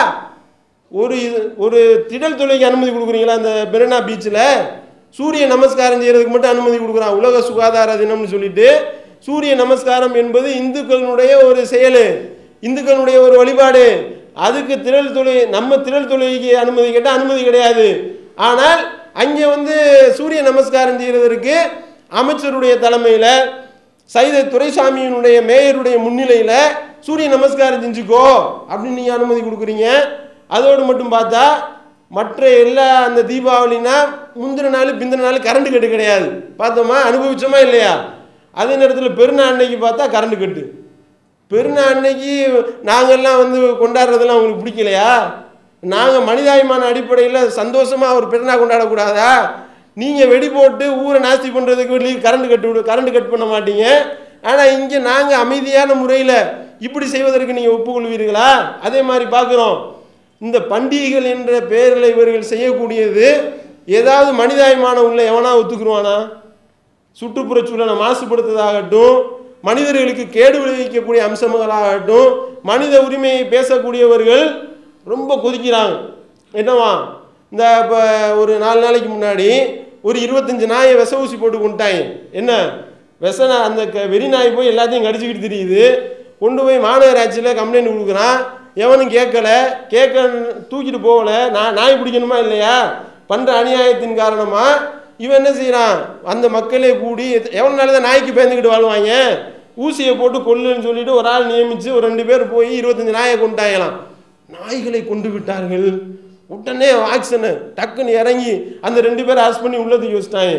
ஒரு இது ஒரு திடல் தொழிலுக்கு அனுமதி கொடுக்குறீங்களா அந்த மெரினா பீச்சில் சூரிய நமஸ்காரம் செய்யறதுக்கு மட்டும் அனுமதி கொடுக்குறான் உலக சுகாதார தினம்னு சொல்லிட்டு சூரிய நமஸ்காரம் என்பது இந்துக்களுடைய ஒரு செயல் இந்துக்களுடைய ஒரு வழிபாடு அதுக்கு திரள் தொழில் நம்ம திரள் தொழிலுக்கு அனுமதி கேட்டால் அனுமதி கிடையாது ஆனால் அங்கே வந்து சூரிய நமஸ்காரம் செய்கிறதற்கு அமைச்சருடைய தலைமையில் சைத துரைசாமியினுடைய மேயருடைய முன்னிலையில் சூரிய நமஸ்காரம் செஞ்சுக்கோ அப்படின்னு நீங்கள் அனுமதி கொடுக்குறீங்க அதோடு மட்டும் பார்த்தா மற்ற எல்லா அந்த தீபாவளினா முந்தின நாள் பிந்தின நாள் கரண்ட் கட்டு கிடையாது பார்த்தோமா அனுபவிச்சோமா இல்லையா அதே நேரத்தில் பெருநாள் அன்னைக்கு பார்த்தா கரண்ட் கட்டு பெருநாள் அன்னைக்கு நாங்கள்லாம் வந்து கொண்டாடுறதெல்லாம் உங்களுக்கு பிடிக்கலையா நாங்கள் மனிதாபிமான அடிப்படையில் சந்தோஷமாக ஒரு பெருநாள் கொண்டாடக்கூடாதா நீங்கள் வெடி போட்டு ஊரை நாஸ்தி பண்ணுறதுக்கு வெளியே கரண்ட் கட்டு விடு கரண்ட் கட் பண்ண மாட்டீங்க ஆனால் இங்கே நாங்கள் அமைதியான முறையில் இப்படி செய்வதற்கு நீங்கள் ஒப்புக்கொள்வீர்களா அதே மாதிரி பார்க்குறோம் இந்த பண்டிகைகள் என்ற பெயரில் இவர்கள் செய்யக்கூடியது ஏதாவது மனிதாபிமான உள்ள எவனா ஒத்துக்குருவானா சுற்றுப்புறச் சூழலை மாசுபடுத்துவதாகட்டும் மனிதர்களுக்கு கேடு விளைவிக்கக்கூடிய அம்சங்களாகட்டும் மனித உரிமையை பேசக்கூடியவர்கள் ரொம்ப கொதிக்கிறாங்க என்னவா இந்த இப்போ ஒரு நாலு நாளைக்கு முன்னாடி ஒரு இருபத்தஞ்சு நாயை விச ஊசி போட்டு கொண்டுட்டாங்க என்ன விச நா- அந்த க- வெறி நாய் போய் எல்லாத்தையும் கடிச்சிக்கிட்டு தெரியுது கொண்டு போய் மாநகராட்சியில் கம்ப்ளைண்ட் கொடுக்குறான் எவனும் கேட்கல கேட்க தூக்கிட்டு போகல நான் நாய் பிடிக்கணுமா இல்லையா பண்ணுற அநியாயத்தின் காரணமாக இவன் என்ன செய்கிறான் அந்த மக்களே கூடி எவனால தான் நாய்க்கு பயந்துக்கிட்டு வாழ்வாங்க ஊசியை போட்டு கொல்லுன்னு சொல்லிட்டு ஒரு ஆள் நியமித்து ஒரு ரெண்டு பேர் போய் இருபத்தஞ்சு நாயை கொண்டாங்களாம் நாய்களை கொண்டு விட்டார்கள் உடனே ஆக்ஷனு டக்குன்னு இறங்கி அந்த ரெண்டு பேரை அரெஸ்ட் பண்ணி உள்ளதுக்கு வச்சுட்டாங்க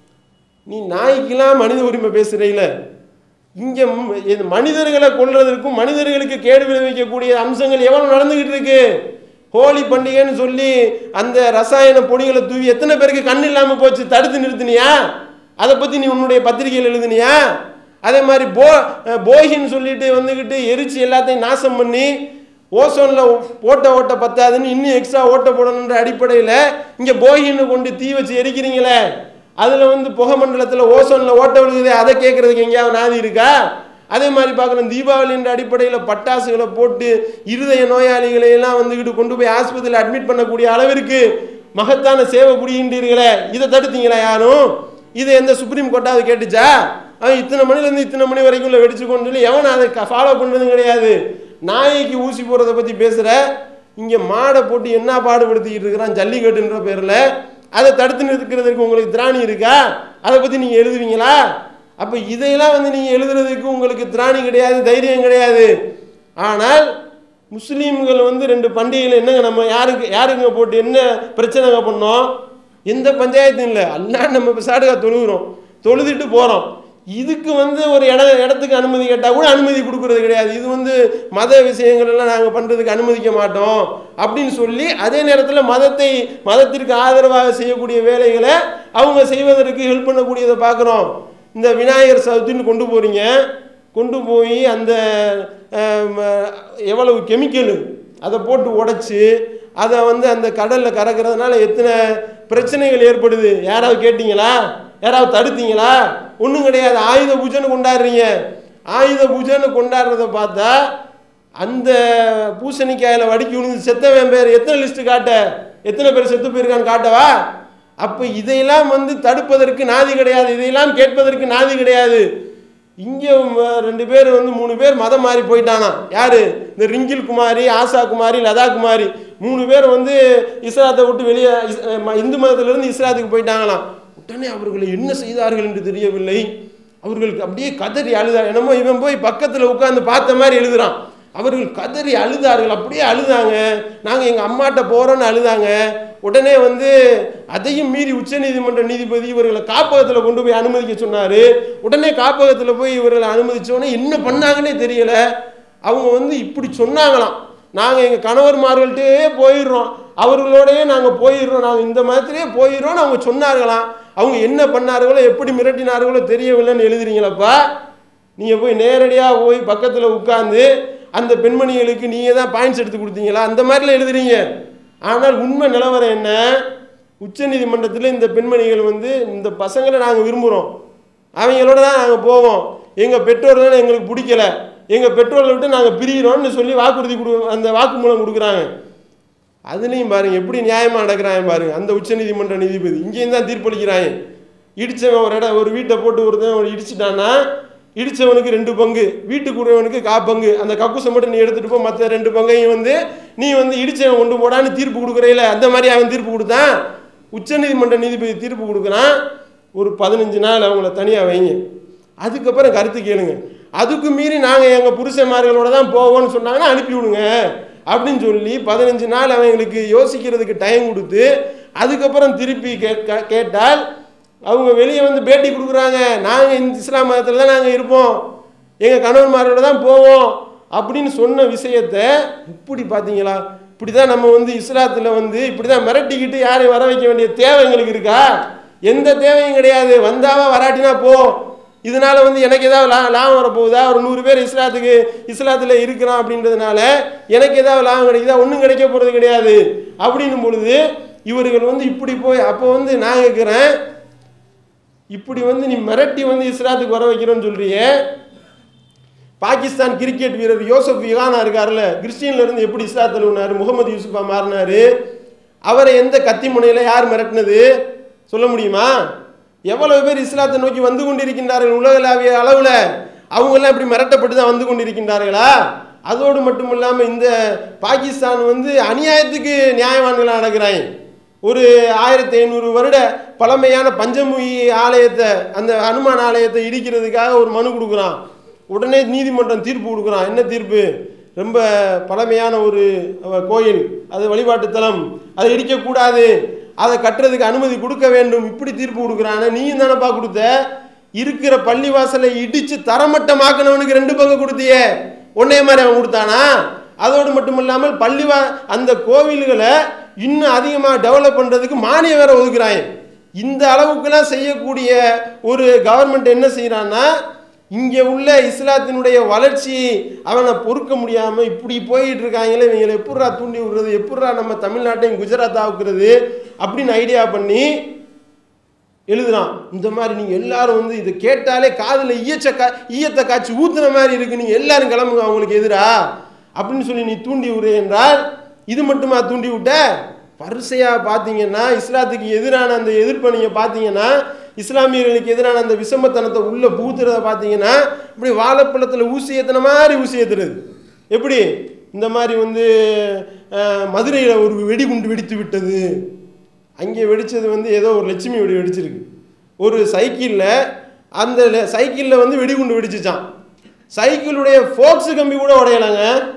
நீ நாய்க்கெல்லாம் மனித உரிமை பேசுறீல இங்க ம்- இது மனிதர்களை கொல்றதற்கும் மனிதர்களுக்கு கேடு விளைவிக்கக்கூடிய அம்சங்கள் எவ்வளவு நடந்துகிட்டு இருக்கு ஹோலி பண்டிகைன்னு சொல்லி அந்த ரசாயன பொடிகளை தூவி எத்தனை பேருக்கு கண் இல்லாம போச்சு தடுத்து நிறுத்தினியா அதை பத்தி நீ உன்னுடைய பத்திரிகையில் எழுதுனியா அதே மாதிரி போ அஹ் போகின்னு சொல்லிட்டு வந்துக்கிட்டு எரிச்சு எல்லாத்தையும் நாசம் பண்ணி ஓசோனில் ஓட்ட ஓட்ட பத்தாதுன்னு இன்னும் எக்ஸ்ட்ரா ஓட்ட போடணுன்ற அடிப்படையில் இங்கே போகின்னு கொண்டு தீ வச்சு எரிக்கிறீங்களே அதில் வந்து புகை மண்டலத்தில் ஓசோனில் ஓட்ட விழுகுதே அதை கேட்குறதுக்கு எங்கேயாவது நாதி இருக்கா அதே மாதிரி பார்க்குறோம் தீபாவளின்ற அடிப்படையில் பட்டாசுகளை போட்டு இருதய நோயாளிகளை எல்லாம் வந்துக்கிட்டு கொண்டு போய் ஆஸ்பத்திரியில் அட்மிட் பண்ணக்கூடிய அளவிற்கு மகத்தான சேவை புரிகின்றீர்களே இதை தடுத்தீங்களா யாரும் இதை எந்த சுப்ரீம் கோர்ட்டாவது கேட்டுச்சா அவன் இத்தனை மணிலேருந்து இத்தனை மணி வரைக்கும் உள்ள வெடிச்சுக்கோன்னு சொல்லி எவன் அதை ஃபாலோ பண்ணுறதும் கிடையாது நாய்க்கு ஊசி போடுறத பற்றி பேசுகிற இங்கே மாடை போட்டு என்ன பாடுபடுத்திக்கிட்டு இருக்கிறான் ஜல்லிக்கட்டுன்ற பேரில் அதை தடுத்து நிறுத்துக்கிறதுக்கு உங்களுக்கு திராணி இருக்கா அதை பற்றி நீங்கள் எழுதுவீங்களா அப்போ இதையெல்லாம் வந்து நீங்கள் எழுதுறதுக்கு உங்களுக்கு திராணி கிடையாது தைரியம் கிடையாது ஆனால் முஸ்லீம்கள் வந்து ரெண்டு பண்டிகையில் என்னங்க நம்ம யாருக்கு யாருங்க போட்டு என்ன பிரச்சனைங்க பண்ணோம் எந்த பஞ்சாயத்தும் இல்லை எல்லாம் நம்ம சாடுகா தொழுகிறோம் தொழுதுட்டு போகிறோம் இதுக்கு வந்து ஒரு இட இடத்துக்கு அனுமதி கேட்டால் கூட அனுமதி கொடுக்கறது கிடையாது இது வந்து மத விஷயங்கள் எல்லாம் நாங்கள் பண்ணுறதுக்கு அனுமதிக்க மாட்டோம் அப்படின்னு சொல்லி அதே நேரத்தில் மதத்தை மதத்திற்கு ஆதரவாக செய்யக்கூடிய வேலைகளை அவங்க செய்வதற்கு ஹெல்ப் பண்ணக்கூடியதை பார்க்குறோம் இந்த விநாயகர் சதுர்த்தின்னு கொண்டு போகிறீங்க கொண்டு போய் அந்த ஆம், எவ்வளவு கெமிக்கலு அதை போட்டு உடைச்சி அதை வந்து அந்த கடலில் கறக்கிறதுனால எத்தனை பிரச்சனைகள் ஏற்படுது யாராவது கேட்டீங்களா யாராவது தடுத்தீங்களா ஒன்றும் கிடையாது ஆயுத பூஜைன்னு கொண்டாடுறீங்க ஆயுத பூஜைன்னு கொண்டாடுறத பார்த்தா அந்த பூசணிக்காயில் வடிக்கி விழுந்து செத்தவன் பேர் எத்தனை லிஸ்ட்டு காட்ட எத்தனை பேர் செத்து போயிருக்கான்னு காட்டவா அப்போ இதையெல்லாம் வந்து தடுப்பதற்கு நாதி கிடையாது இதையெல்லாம் கேட்பதற்கு நாதி கிடையாது இங்கே ரெண்டு பேர் வந்து மூணு பேர் மதம் மாறி போயிட்டானா யாரு இந்த ரிங்கில் குமாரி ஆசா குமாரி லதா குமாரி மூணு பேர் வந்து இஸ்லாத்தை விட்டு வெளியே இஸ்- ம- இந்து மதத்திலிருந்து இஸ்லாத்துக்கு போயிட்டாங்களாம் உடனே அவர்களை என்ன செய்தார்கள் என்று தெரியவில்லை அவர்களுக்கு அப்படியே கதறி அழுதார் என்னமோ இவன் போய் பக்கத்தில் உட்கார்ந்து பார்த்த மாதிரி எழுதுறான் அவர்கள் கதறி அழுதார்கள் அப்படியே அழுதாங்க நாங்கள் எங்கள் அம்மாட்ட போகிறோன்னு அழுதாங்க உடனே வந்து அதையும் மீறி உச்சநீதிமன்ற நீதிபதி இவர்களை காப்பகத்தில் கொண்டு போய் அனுமதிக்க சொன்னார் உடனே காப்பகத்தில் போய் இவர்களை அனுமதிச்சோடனே என்ன பண்ணாங்கன்னே தெரியல அவங்க வந்து இப்படி சொன்னாங்களாம் நாங்கள் எங்கள் கணவர்மார்கள்ட்டே போயிடுறோம் அவர்களோடயே நாங்கள் போயிடுறோம் நாங்கள் இந்த மதத்திலே போயிடுறோம்னு அவங்க சொன்னார்களாம் அவங்க என்ன பண்ணார்களோ எப்படி மிரட்டினார்களோ தெரியவில்லைன்னு எழுதுறீங்களப்பா நீங்கள் போய் நேரடியாக போய் பக்கத்தில் உட்கார்ந்து அந்த பெண்மணிகளுக்கு நீங்கள் தான் பாயிண்ட்ஸ் எடுத்து கொடுத்தீங்களா அந்த மாதிரிலாம் எழுதுறீங்க ஆனால் உண்மை நிலவரம் என்ன உச்சநீதிமன்றத்தில் இந்த பெண்மணிகள் வந்து இந்த பசங்களை நாங்கள் விரும்புகிறோம் அவங்களோட தான் நாங்கள் போவோம் எங்கள் பெற்றோர்கள் எங்களுக்கு பிடிக்கல எங்கள் பெற்றோர்களை விட்டு நாங்கள் பிரிகிறோம்னு சொல்லி வாக்குறுதி கொடு அந்த வாக்குமூலம் கொடுக்குறாங்க அதுலேயும் பாருங்க எப்படி நியாயமாக நடக்கிறாங்க பாருங்க அந்த உச்சநீதிமன்ற நீதிபதி இங்கேயும் தான் தீர்ப்பளிக்கிறாங்க இடிச்சவன் ஒரு இடம் ஒரு வீட்டை போட்டு ஒருத்தன் அவன் இடிச்சிட்டான்னா இடிச்சவனுக்கு ரெண்டு பங்கு வீட்டுக்கு உடையவனுக்கு கா பங்கு அந்த கக்கூசை மட்டும் நீ எடுத்துட்டு போ மற்ற ரெண்டு பங்கையும் வந்து நீ வந்து இடிச்சவன் கொண்டு போடான்னு தீர்ப்பு கொடுக்குறீல அந்த மாதிரி அவன் தீர்ப்பு கொடுத்தான் உச்சநீதிமன்ற நீதிபதி தீர்ப்பு கொடுக்குறான் ஒரு பதினஞ்சு நாள் அவங்கள தனியாக வைங்க அதுக்கப்புறம் கருத்து கேளுங்க அதுக்கு மீறி நாங்கள் எங்கள் புருஷன்மார்களோட தான் போவோம்னு சொன்னாங்கன்னா அனுப்பி விடுங்க அப்படின்னு சொல்லி பதினஞ்சு நாள் அவங்களுக்கு யோசிக்கிறதுக்கு டைம் கொடுத்து அதுக்கப்புறம் திருப்பி கேட்க கேட்டால் அவங்க வெளியே வந்து பேட்டி கொடுக்குறாங்க நாங்கள் இந்த இஸ்லாம் மதத்தில் தான் நாங்கள் இருப்போம் எங்கள் கணவன்மாரோட தான் போவோம் அப்படின்னு சொன்ன விஷயத்த இப்படி பார்த்தீங்களா இப்படி தான் நம்ம வந்து இஸ்லாத்தில் வந்து இப்படி தான் மிரட்டிக்கிட்டு யாரையும் வர வைக்க வேண்டிய தேவை எங்களுக்கு இருக்கா எந்த தேவையும் கிடையாது வந்தாவா வராட்டினா போ இதனால வந்து எனக்கு ஏதாவது லா லாபம் வரப்போகுதா ஒரு நூறு பேர் இஸ்லாத்துக்கு இஸ்லாத்தில் இருக்கிறான் அப்படின்றதுனால எனக்கு ஏதாவது லாபம் கிடைக்குதா ஒன்றும் கிடைக்க போகிறது கிடையாது அப்படின்னும் பொழுது இவர்கள் வந்து இப்படி போய் அப்போ வந்து நான் கேட்குறேன் இப்படி வந்து நீ மிரட்டி வந்து இஸ்லாத்துக்கு வர வைக்கிறோன்னு சொல்றியே பாகிஸ்தான் கிரிக்கெட் வீரர் யோசப் விகானா இருக்கார்ல கிறிஸ்டியன்ல இருந்து எப்படி இஸ்லாத்தில் உன்னாரு முகமது யூசுஃபா மாறினாரு அவரை எந்த கத்தி முனையில் யார் மிரட்டினது சொல்ல முடியுமா எவ்வளவு பேர் இஸ்லாத்தை நோக்கி வந்து கொண்டிருக்கின்றார்கள் உலகளாவிய அளவில் அவங்கெல்லாம் இப்படி மிரட்டப்பட்டு தான் வந்து கொண்டிருக்கின்றார்களா அதோடு மட்டும் இல்லாமல் இந்த பாகிஸ்தான் வந்து அநியாயத்துக்கு நியாயவான்களாக நடக்கிறாங்க ஒரு ஆயிரத்தி ஐநூறு வருட பழமையான பஞ்சமுகி ஆலயத்தை அந்த ஹனுமான் ஆலயத்தை இடிக்கிறதுக்காக ஒரு மனு கொடுக்குறான் உடனே நீதிமன்றம் தீர்ப்பு கொடுக்குறான் என்ன தீர்ப்பு ரொம்ப பழமையான ஒரு அஹ், கோயில் அது வழிபாட்டு தலம் அதை இடிக்கக்கூடாது அதை கட்டுறதுக்கு அனுமதி கொடுக்க வேண்டும் இப்படி தீர்ப்பு கொடுக்குறான நீயும் தானப்பா கொடுத்த இருக்கிற பள்ளிவாசலை இடிச்சு தரமட்டமாக்கினவனுக்கு ரெண்டு பங்கு கொடுத்தியே உன்னைய மாதிரி அவன் கொடுத்தானா அதோடு மட்டும் இல்லாமல் பள்ளிவா அந்த கோவில்களை இன்னும் அதிகமாக டெவலப் பண்ணுறதுக்கு மானியம் வேற ஒதுக்குறாங்க இந்த அளவுக்குலாம் செய்யக்கூடிய ஒரு கவர்மெண்ட் என்ன செய்கிறான்னா இங்கே உள்ள இஸ்லாத்தினுடைய வளர்ச்சி அவனை பொறுக்க முடியாமல் இப்படி போயிட்டு இருக்காங்களே இவங்களை எப்பட்றா தூண்டி விடுறது எப்பட்றா நம்ம தமிழ்நாட்டையும் குஜராத் ஆக்குறது அப்படின்னு ஐடியா பண்ணி எழுதுறான் இந்த மாதிரி நீங்கள் எல்லாரும் வந்து இதை கேட்டாலே காதில் ஈயச்ச கா ஈயத்தை காய்ச்சி ஊத்துன மாதிரி இருக்கு நீங்கள் எல்லாரும் கிளம்புங்க அவங்களுக்கு எதிரா அப்படின்னு சொல்லி நீ தூண்டி விடு என்றால் இது மட்டுமா தூண்டி விட்ட வரிசையாக பார்த்தீங்கன்னா இஸ்லாத்துக்கு எதிரான அந்த எதிர்ப்பை நீங்கள் பார்த்தீங்கன்னா இஸ்லாமியர்களுக்கு எதிரான அந்த விஷமத்தனத்தை உள்ள பூத்துறத பார்த்தீங்கன்னா இப்படி வாழைப்பழத்தில் ஊசி ஏத்துன மாதிரி ஊசி ஏத்துறது எப்படி இந்த மாதிரி வந்து மதுரையில் ஒரு வெடிகுண்டு வெடித்து விட்டது அங்கே வெடிச்சது வந்து ஏதோ ஒரு லட்சுமி வெடி வெடிச்சிருக்கு ஒரு சைக்கிளில் அந்த ல- சைக்கிளில் வந்து வெடிகுண்டு வெடிச்சிச்சான் சைக்கிளுடைய ஃபோக்ஸ் கம்பி கூட உடையலைங்க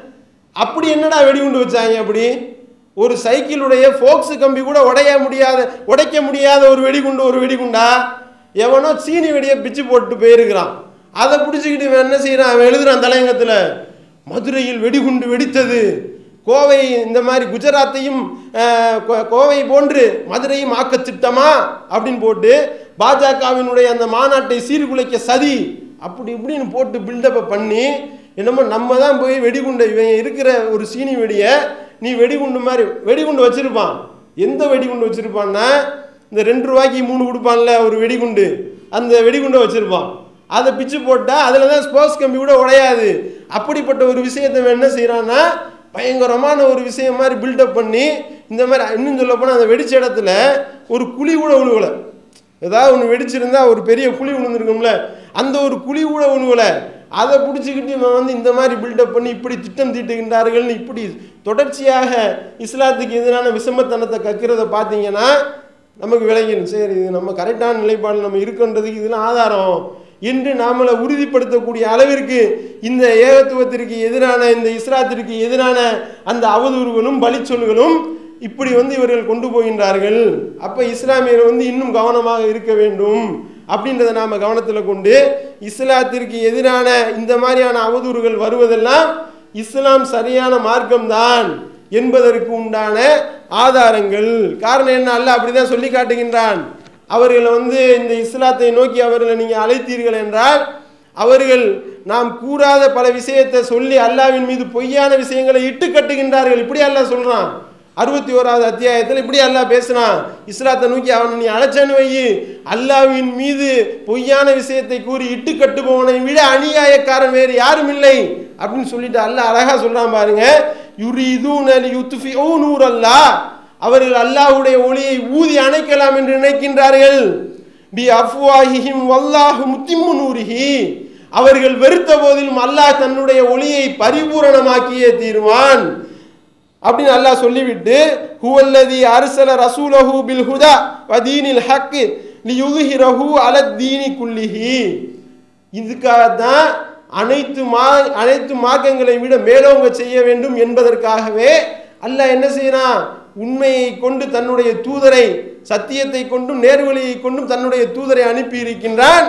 அப்படி என்னடா வெடிகுண்டு வச்சாங்க அப்படி ஒரு சைக்கிளுடைய ஃபோக்ஸ் கம்பி கூட உடைய முடியாத உடைக்க முடியாத ஒரு வெடிகுண்டு ஒரு வெடிகுண்டா எவனோ சீனி வெடியை பிச்சு போட்டு போயிருக்கிறான் அதை பிடிச்சிக்கிட்டு இவன் என்ன செய்யறான் அவன் எழுதுறான் தலையங்கத்தில் மதுரையில் வெடிகுண்டு வெடித்தது கோவை இந்த மாதிரி குஜராத்தையும் அஹ், கோ- கோவை போன்று மதுரையும் ஆக்க திட்டமா அப்படின்னு போட்டு பாஜகவினுடைய அந்த மாநாட்டை சீர்குலைக்க சதி அப்படி இப்படின்னு போட்டு பில்டப்பை பண்ணி என்னமோ நம்ம தான் போய் வெடிகுண்டை இவன் இருக்கிற ஒரு சீனி வெடியை நீ வெடிகுண்டு மாதிரி வெடிகுண்டு வச்சிருப்பான் எந்த வெடிகுண்டு வச்சிருப்பான்னா இந்த ரெண்டு ரூபாய்க்கு மூணு கொடுப்பான்ல ஒரு வெடிகுண்டு அந்த வெடிகுண்டை வச்சிருப்பான் அதை பிச்சு போட்டால் அதில் தான் ஸ்போர்ட்ஸ் கம்பி கூட உடையாது அப்படிப்பட்ட ஒரு விஷயத்தை இவன் என்ன செய்கிறான்னா பயங்கரமான ஒரு விஷயம் மாதிரி பில்டப் பண்ணி இந்த மாதிரி இன்னும் சொல்ல போனால் அந்த வெடிச்ச இடத்துல ஒரு குழி கூட உழுவலை ஏதாவது ஒன்று வெடிச்சிருந்தா ஒரு பெரிய குழி விழுந்திருக்கும்ல அந்த ஒரு குழி கூட உழுவலை அதை பிடிச்சிக்கிட்டு இவன் வந்து இந்த மாதிரி பில்டப் பண்ணி இப்படி திட்டம் தீட்டுகின்றார்கள்னு இப்படி தொடர்ச்சியாக இஸ்லாத்துக்கு எதிரான விஷமத்தனத்தை கக்கிறத பார்த்தீங்கன்னா நமக்கு விளங்கிடும் சரி இது நம்ம கரெக்டான நிலைப்பாடு நம்ம இருக்குன்றதுக்கு இதெல்லாம் ஆதாரம் என்று நாமளை உறுதிப்படுத்தக்கூடிய அளவிற்கு இந்த ஏகத்துவத்திற்கு எதிரான இந்த இஸ்லாத்திற்கு எதிரான அந்த அவதூறுகளும் பலிச்சொல்களும் இப்படி வந்து இவர்கள் கொண்டு போகின்றார்கள் அப்ப இஸ்லாமியர் வந்து இன்னும் கவனமாக இருக்க வேண்டும் அப்படின்றத நாம கவனத்தில் கொண்டு இஸ்லாத்திற்கு எதிரான இந்த மாதிரியான அவதூறுகள் வருவதெல்லாம் இஸ்லாம் சரியான மார்க்கம்தான் என்பதற்கு உண்டான ஆதாரங்கள் காரணம் என்ன அல்ல அப்படிதான் சொல்லி காட்டுகின்றான் அவர்களை வந்து இந்த இஸ்லாத்தை நோக்கி அவர்களை நீங்கள் அழைத்தீர்கள் என்றால் அவர்கள் நாம் கூறாத பல விஷயத்தை சொல்லி அல்லாவின் மீது பொய்யான விஷயங்களை இட்டு கட்டுகின்றார்கள் இப்படி அல்லாஹ் சொல்றான் அறுபத்தி ஓராவது அத்தியாயத்தில் இப்படி அல்லாஹ் பேசுறான் இஸ்லாத்தை நோக்கி அவனை நீ அழைச்சன்னு வை அல்லாவின் மீது பொய்யான விஷயத்தை கூறி இட்டு கட்டுபவனை விட அநியாயக்காரன் வேறு யாரும் இல்லை அப்படின்னு சொல்லிட்டு அல்லாஹ் அழகா சொல்றான் பாருங்க யுரீதூன லியுத்ஃபிஊ நூரல்லாஹ் அவர்கள் அல்லாஹ்வுடைய ஒளியை ஊதி அணைக்கலாம் என்று நினைக்கின்றார்கள் பி அஃப்வாஹிஹிம் வல்லாஹு முத்திம்மு நூரிஹி அவர்கள் வெறுத்த போதிலும் அல்லாஹ் தன்னுடைய ஒளியை பரிபூரணமாக்கியே தீருவான் அப்படின்னு அல்லாஹ் சொல்லிவிட்டு ஹுவல்லதி அர்சல ரசூலஹு பில் ஹுதா வதீனில் ஹக் லியுஹிரஹு அலத் தீனி குல்லிஹி இதுக்காக தான் அனைத்து மா அனைத்து மார்க்கங்களை விட மேலோங்க செய்ய வேண்டும் என்பதற்காகவே அல்லாஹ் என்ன செய்யறான் உண்மையை கொண்டு தன்னுடைய தூதரை சத்தியத்தை கொண்டும் நேர்வழியை கொண்டும் தன்னுடைய தூதரை அனுப்பி இருக்கின்றான்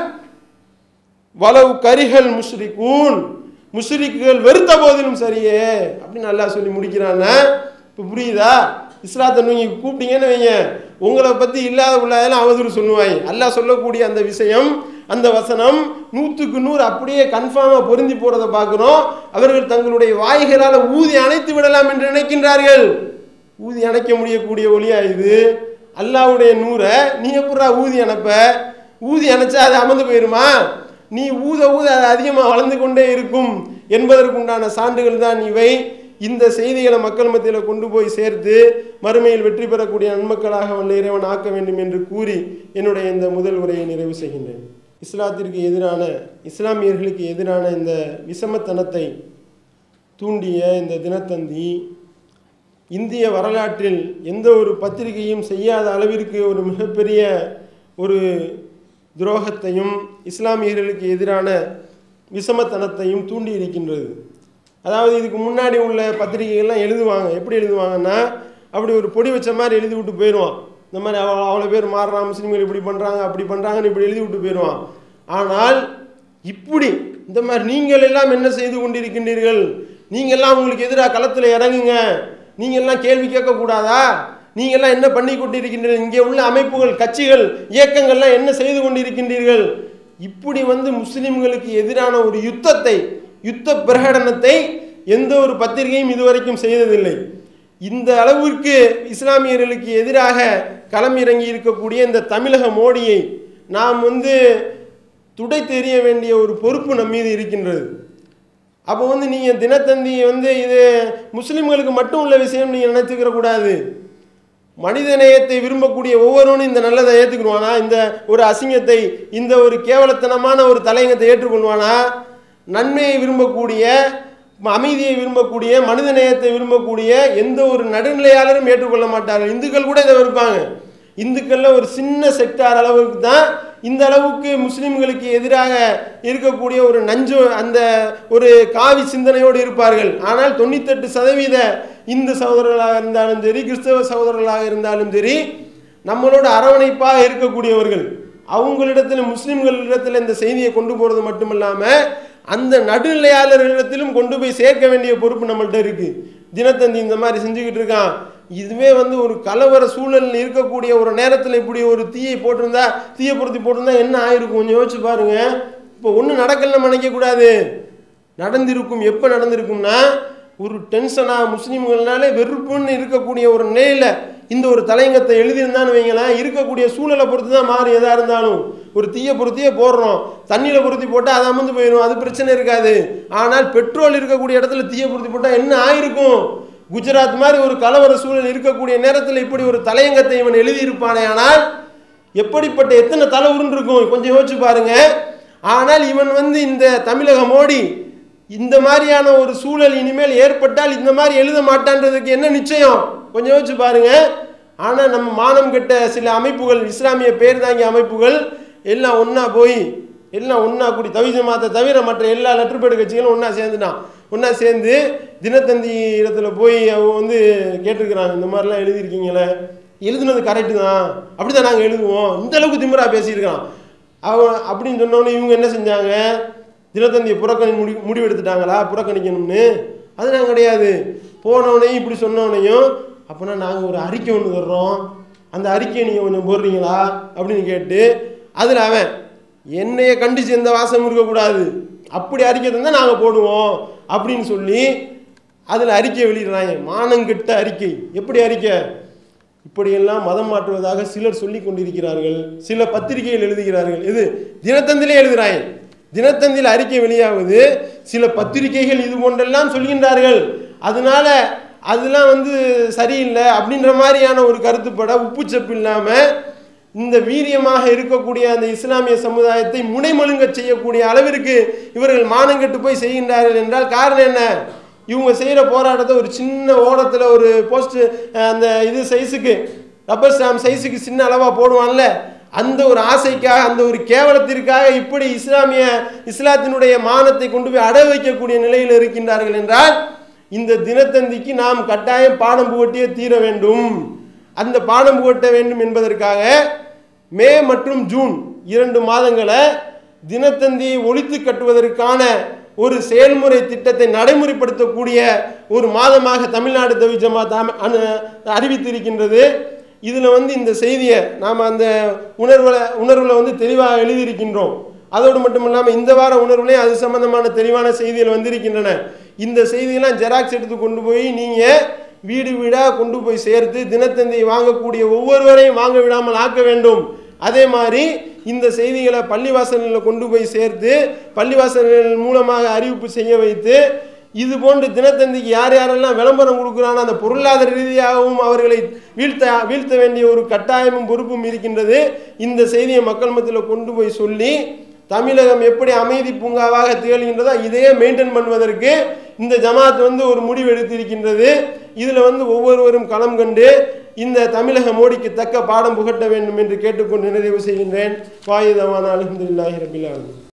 வலவு கரிகள் முஷ்ரிகூன் முஷ்ரிக்குகள் வெறுத்த போதிலும் சரியே அப்படின்னு அல்லாஹ் சொல்லி முடிக்கிறான்னா இப்போ புரியுதா இஸ்லாத்தை நீங்கள் கூப்பிட்டீங்கன்னு வைங்க உங்களை பற்றி இல்லாத உள்ளதெல்லாம் அவதூறு சொல்லுவாங்க அல்லாஹ் சொல்லக்கூடிய அந்த விஷயம் அந்த வசனம் நூற்றுக்கு நூறு அப்படியே கன்ஃபார்மாக பொருந்தி போகிறத பார்க்குறோம் அவர்கள் தங்களுடைய வாய்களால் ஊதி அணைத்து விடலாம் என்று நினைக்கின்றார்கள் ஊதி அணைக்க முடியக்கூடிய ஒளியா இது அல்லாஹ்வுடைய நூரை நீ எப்படா ஊதி அணைப்ப ஊதி அணைச்சா அது அமர்ந்து போயிருமா நீ ஊத ஊத அது அதிகமாக வளர்ந்து கொண்டே இருக்கும் என்பதற்குண்டான சான்றுகள் தான் இவை இந்த செய்திகளை மக்கள் மத்தியில் கொண்டு போய் சேர்த்து மறுமையில் வெற்றி பெறக்கூடிய நன்மக்களாக வல்ல இறைவன் ஆக்க வேண்டும் என்று கூறி என்னுடைய இந்த முதல் உரையை நிறைவு செய்கின்றேன் இஸ்லாத்திற்கு எதிரான இஸ்லாமியர்களுக்கு எதிரான இந்த விஷமத்தனத்தை தூண்டிய இந்த தினத்தந்தி இந்திய வரலாற்றில் எந்த ஒரு பத்திரிகையும் செய்யாத அளவிற்கு ஒரு மிகப்பெரிய ஒரு துரோகத்தையும் இஸ்லாமியர்களுக்கு எதிரான விஷமத்தனத்தையும் தூண்டி இருக்கின்றது அதாவது இதுக்கு முன்னாடி உள்ள பத்திரிகைகள்லாம் எழுதுவாங்க எப்படி எழுதுவாங்கன்னா அப்படி ஒரு பொடி வச்ச மாதிரி எழுதி விட்டு போயிடுவான் இந்த மாதிரி அவ அவ்வளோ பேர் மாறுறான் முஸ்லீம்கள் இப்படி பண்ணுறாங்க அப்படி பண்ணுறாங்கன்னு இப்படி எழுதி விட்டு போயிடுவான் ஆனால் இப்படி இந்த மாதிரி நீங்கள் எல்லாம் என்ன செய்து கொண்டிருக்கின்றீர்கள் நீங்கள்லாம் உங்களுக்கு எதிராக களத்தில் இறங்குங்க நீங்கள்லாம் கேள்வி கேட்கக்கூடாதா நீங்கள்லாம் என்ன பண்ணி கொண்டிருக்கின்றீர்கள் இங்கே உள்ள அமைப்புகள் கட்சிகள் இயக்கங்கள்லாம் என்ன செய்து கொண்டிருக்கின்றீர்கள் இப்படி வந்து முஸ்லிம்களுக்கு எதிரான ஒரு யுத்தத்தை யுத்த பிரகடனத்தை எந்த ஒரு பத்திரிகையும் இதுவரைக்கும் செய்ததில்லை இந்த அளவிற்கு இஸ்லாமியர்களுக்கு எதிராக களம் இறங்கி இருக்கக்கூடிய இந்த தமிழக மோடியை நாம் வந்து துடை தெரிய வேண்டிய ஒரு பொறுப்பு நம் மீது இருக்கின்றது அப்போ வந்து நீங்கள் தினத்தந்தி வந்து இது முஸ்லிம்களுக்கு மட்டும் உள்ள விஷயம் நீங்கள் நினைச்சுக்கிற கூடாது மனிதநேயத்தை விரும்பக்கூடிய ஒவ்வொருவனும் இந்த நல்லதை ஏற்றுக்குருவானா இந்த ஒரு அசிங்கத்தை இந்த ஒரு கேவலத்தனமான ஒரு தலையங்கத்தை ஏற்றுக்கொள்வானா நன்மையை விரும்பக்கூடிய அமைதியை விரும்பக்கூடிய மனிதநேயத்தை விரும்பக்கூடிய எந்த ஒரு நடுநிலையாளரும் ஏற்றுக்கொள்ள மாட்டார்கள் இந்துக்கள் கூட இதை வெறுப்பாங்க இந்துக்களில் ஒரு சின்ன செக்டார் அளவுக்கு தான் இந்த அளவுக்கு முஸ்லிம்களுக்கு எதிராக இருக்கக்கூடிய ஒரு நஞ்சு அந்த ஒரு காவி சிந்தனையோடு இருப்பார்கள் ஆனால் தொண்ணூத்தெட்டு சதவீத இந்து சகோதரர்களாக இருந்தாலும் சரி கிறிஸ்தவ சகோதரர்களாக இருந்தாலும் சரி நம்மளோட அரவணைப்பாக இருக்கக்கூடியவர்கள் அவங்களிடத்தில் முஸ்லிம்களிடத்தில் இந்த செய்தியை கொண்டு போகிறது மட்டுமல்லாமல் அந்த நடுநிலையாளர்களிடத்திலும் கொண்டு போய் சேர்க்க வேண்டிய பொறுப்பு நம்மள்ட்ட இருக்கு தினத்தந்தி இந்த மாதிரி செஞ்சுக்கிட்டு இருக்கான் இதுவே வந்து ஒரு கலவர சூழலில் இருக்கக்கூடிய ஒரு நேரத்தில் இப்படி ஒரு தீயை போட்டிருந்தா தீயை பொருத்தி போட்டிருந்தா என்ன ஆயிருக்கும் கொஞ்சம் யோசிச்சு பாருங்க இப்போ ஒன்றும் நடக்கலன்னு நினைக்கக்கூடாது நடந்திருக்கும் எப்போ நடந்திருக்கும்னா ஒரு டென்ஷனாக முஸ்லீம்கள்னாலே வெறுப்புன்னு இருக்கக்கூடிய ஒரு நிலையில் இந்த ஒரு தலையங்கத்தை எழுதியிருந்தான்னு வைங்களேன் இருக்கக்கூடிய சூழலை பொறுத்து தான் மாறி எதாக இருந்தாலும் ஒரு தீயை பொருத்தியே போடுறோம் தண்ணியில் பொருத்தி போட்டால் அது அமர்ந்து போயிடும் அது பிரச்சனை இருக்காது ஆனால் பெட்ரோல் இருக்கக்கூடிய இடத்துல தீயை பொருத்தி போட்டால் என்ன ஆயிருக்கும் குஜராத் மாதிரி ஒரு கலவர சூழல் இருக்கக்கூடிய நேரத்தில் இப்படி ஒரு தலையங்கத்தை இவன் எழுதியிருப்பானே ஆனால் எப்படிப்பட்ட எத்தனை தலை உருண்டிருக்கும் கொஞ்சம் யோசிச்சு பாருங்க ஆனால் இவன் வந்து இந்த தமிழக மோடி இந்த மாதிரியான ஒரு சூழல் இனிமேல் ஏற்பட்டால் இந்த மாதிரி எழுத மாட்டான்றதுக்கு என்ன நிச்சயம் கொஞ்சம் யோசிச்சு பாருங்க ஆனால் நம்ம மானம் கெட்ட சில அமைப்புகள் இஸ்லாமிய பேர் தாங்கி அமைப்புகள் எல்லாம் ஒன்றா போய் எல்லாம் ஒன்றா கூடி தவி ஜமாத்தை தவிர மற்ற எல்லா லெட்டர்பேடு கட்சிகளும் ஒன்றா சேர்ந்துட்டான் ஒன்றா சேர்ந்து தினத்தந்தி இடத்துல போய் அவங்க வந்து கேட்டிருக்கிறாங்க இந்த மாதிரிலாம் எழுதியிருக்கீங்களே எழுதுனது கரெக்டு தான் அப்படி தான் நாங்கள் எழுதுவோம் இந்த அளவுக்கு திமிரா பேசியிருக்கான் அவன் அப்படின்னு சொன்னோன்னே இவங்க என்ன செஞ்சாங்க தினத்தந்தியை புறக்கணி முடி முடிவெடுத்துட்டாங்களா புறக்கணிக்கணும்னு அதெல்லாம் கிடையாது போனவனையும் இப்படி சொன்னவனையும் அப்போனா நாங்கள் ஒரு அறிக்கை ஒன்று தர்றோம் அந்த அறிக்கையை நீங்கள் கொஞ்சம் போடுறீங்களா அப்படின்னு கேட்டு அதில் அவன் என்னைய கண்டிச்சு எந்த வாசமும் இருக்கக்கூடாது அப்படி அறிக்கை தந்தால் நாங்கள் போடுவோம் அப்படின்னு சொல்லி அதில் அறிக்கை வெளியிடுறாங்க மானங்கெட்ட அறிக்கை எப்படி அறிக்கை இப்படியெல்லாம் மதம் மாற்றுவதாக சிலர் சொல்லி கொண்டிருக்கிறார்கள் சில பத்திரிகைகள் எழுதுகிறார்கள் இது தினத்தந்திலே எழுதுறாங்க தினத்தந்தியில் அறிக்கை வெளியாகுது சில பத்திரிகைகள் இது போன்றெல்லாம் சொல்கின்றார்கள் அதனால அதெல்லாம் வந்து சரியில்லை அப்படின்ற மாதிரியான ஒரு கருத்துப்பட உப்புச்சப்பு இல்லாமல் இந்த வீரியமாக இருக்கக்கூடிய அந்த இஸ்லாமிய சமுதாயத்தை முனைமழுங்க செய்யக்கூடிய அளவிற்கு இவர்கள் மானங்கெட்டு போய் செய்கின்றார்கள் என்றால் காரணம் என்ன இவங்க செய்கிற போராட்டத்தை ஒரு சின்ன ஓடத்தில் ஒரு போஸ்ட் அந்த இது சைஸுக்கு ரப்பர் ஸ்டாம்ப் சைஸுக்கு சின்ன அளவாக போடுவான்ல அந்த ஒரு ஆசைக்காக அந்த ஒரு கேவலத்திற்காக இப்படி இஸ்லாமிய இஸ்லாத்தினுடைய மானத்தை கொண்டு போய் அட வைக்கக்கூடிய நிலையில் இருக்கின்றார்கள் என்றால் இந்த தினத்தந்திக்கு நாம் கட்டாயம் பாடம் புகட்டியே தீர வேண்டும் அந்த பாடம் புகட்ட வேண்டும் என்பதற்காக மே மற்றும் ஜூன் இரண்டு மாதங்களை தினத்தந்தியை ஒழித்து கட்டுவதற்கான ஒரு செயல்முறை திட்டத்தை நடைமுறைப்படுத்தக்கூடிய ஒரு மாதமாக தமிழ்நாடு தவி ஜமாத் அம- அனு அறிவித்திருக்கின்றது இதில் வந்து இந்த செய்தியை நாம் அந்த உணர்வில் உணர்வில் வந்து தெளிவாக எழுதியிருக்கின்றோம் அதோடு மட்டும் இல்லாமல் இந்த வார உணர்வுலையும் அது சம்பந்தமான தெளிவான செய்திகள் வந்திருக்கின்றன இந்த செய்தியெல்லாம் ஜெராக்ஸ் எடுத்து கொண்டு போய் நீங்கள் வீடு வீடாக கொண்டு போய் சேர்த்து தினத்தந்தி வாங்கக்கூடிய ஒவ்வொருவரையும் வாங்க விடாமல் ஆக்க வேண்டும் அதே மாதிரி இந்த செய்திகளை பள்ளிவாசல்களில் கொண்டு போய் சேர்த்து பள்ளிவாசல்கள் மூலமாக அறிவிப்பு செய்ய வைத்து இது போன்று தினத்தந்திக்கு யார் யாரெல்லாம் விளம்பரம் கொடுக்குறானோ அந்த பொருளாதார ரீதியாகவும் அவர்களை வீழ்த்த வீழ்த்த வேண்டிய ஒரு கட்டாயமும் பொறுப்பும் இருக்கின்றது இந்த செய்தியை மக்கள் மத்தியில் கொண்டு போய் சொல்லி தமிழகம் எப்படி அமைதி பூங்காவாக திகழ்கின்றதோ இதையே மெயின்டைன் பண்ணுவதற்கு இந்த ஜமாத் வந்து ஒரு முடிவு எடுத்திருக்கின்றது இதில் வந்து ஒவ்வொருவரும் களம் கண்டு இந்த தமிழக மோடிக்கு தக்க பாடம் புகட்ட வேண்டும் என்று கேட்டுக்கொண்டு நிறைவு செய்கின்றேன் வாயுதமான அலமதுல்லாஹி ரபில் ஆலமீன்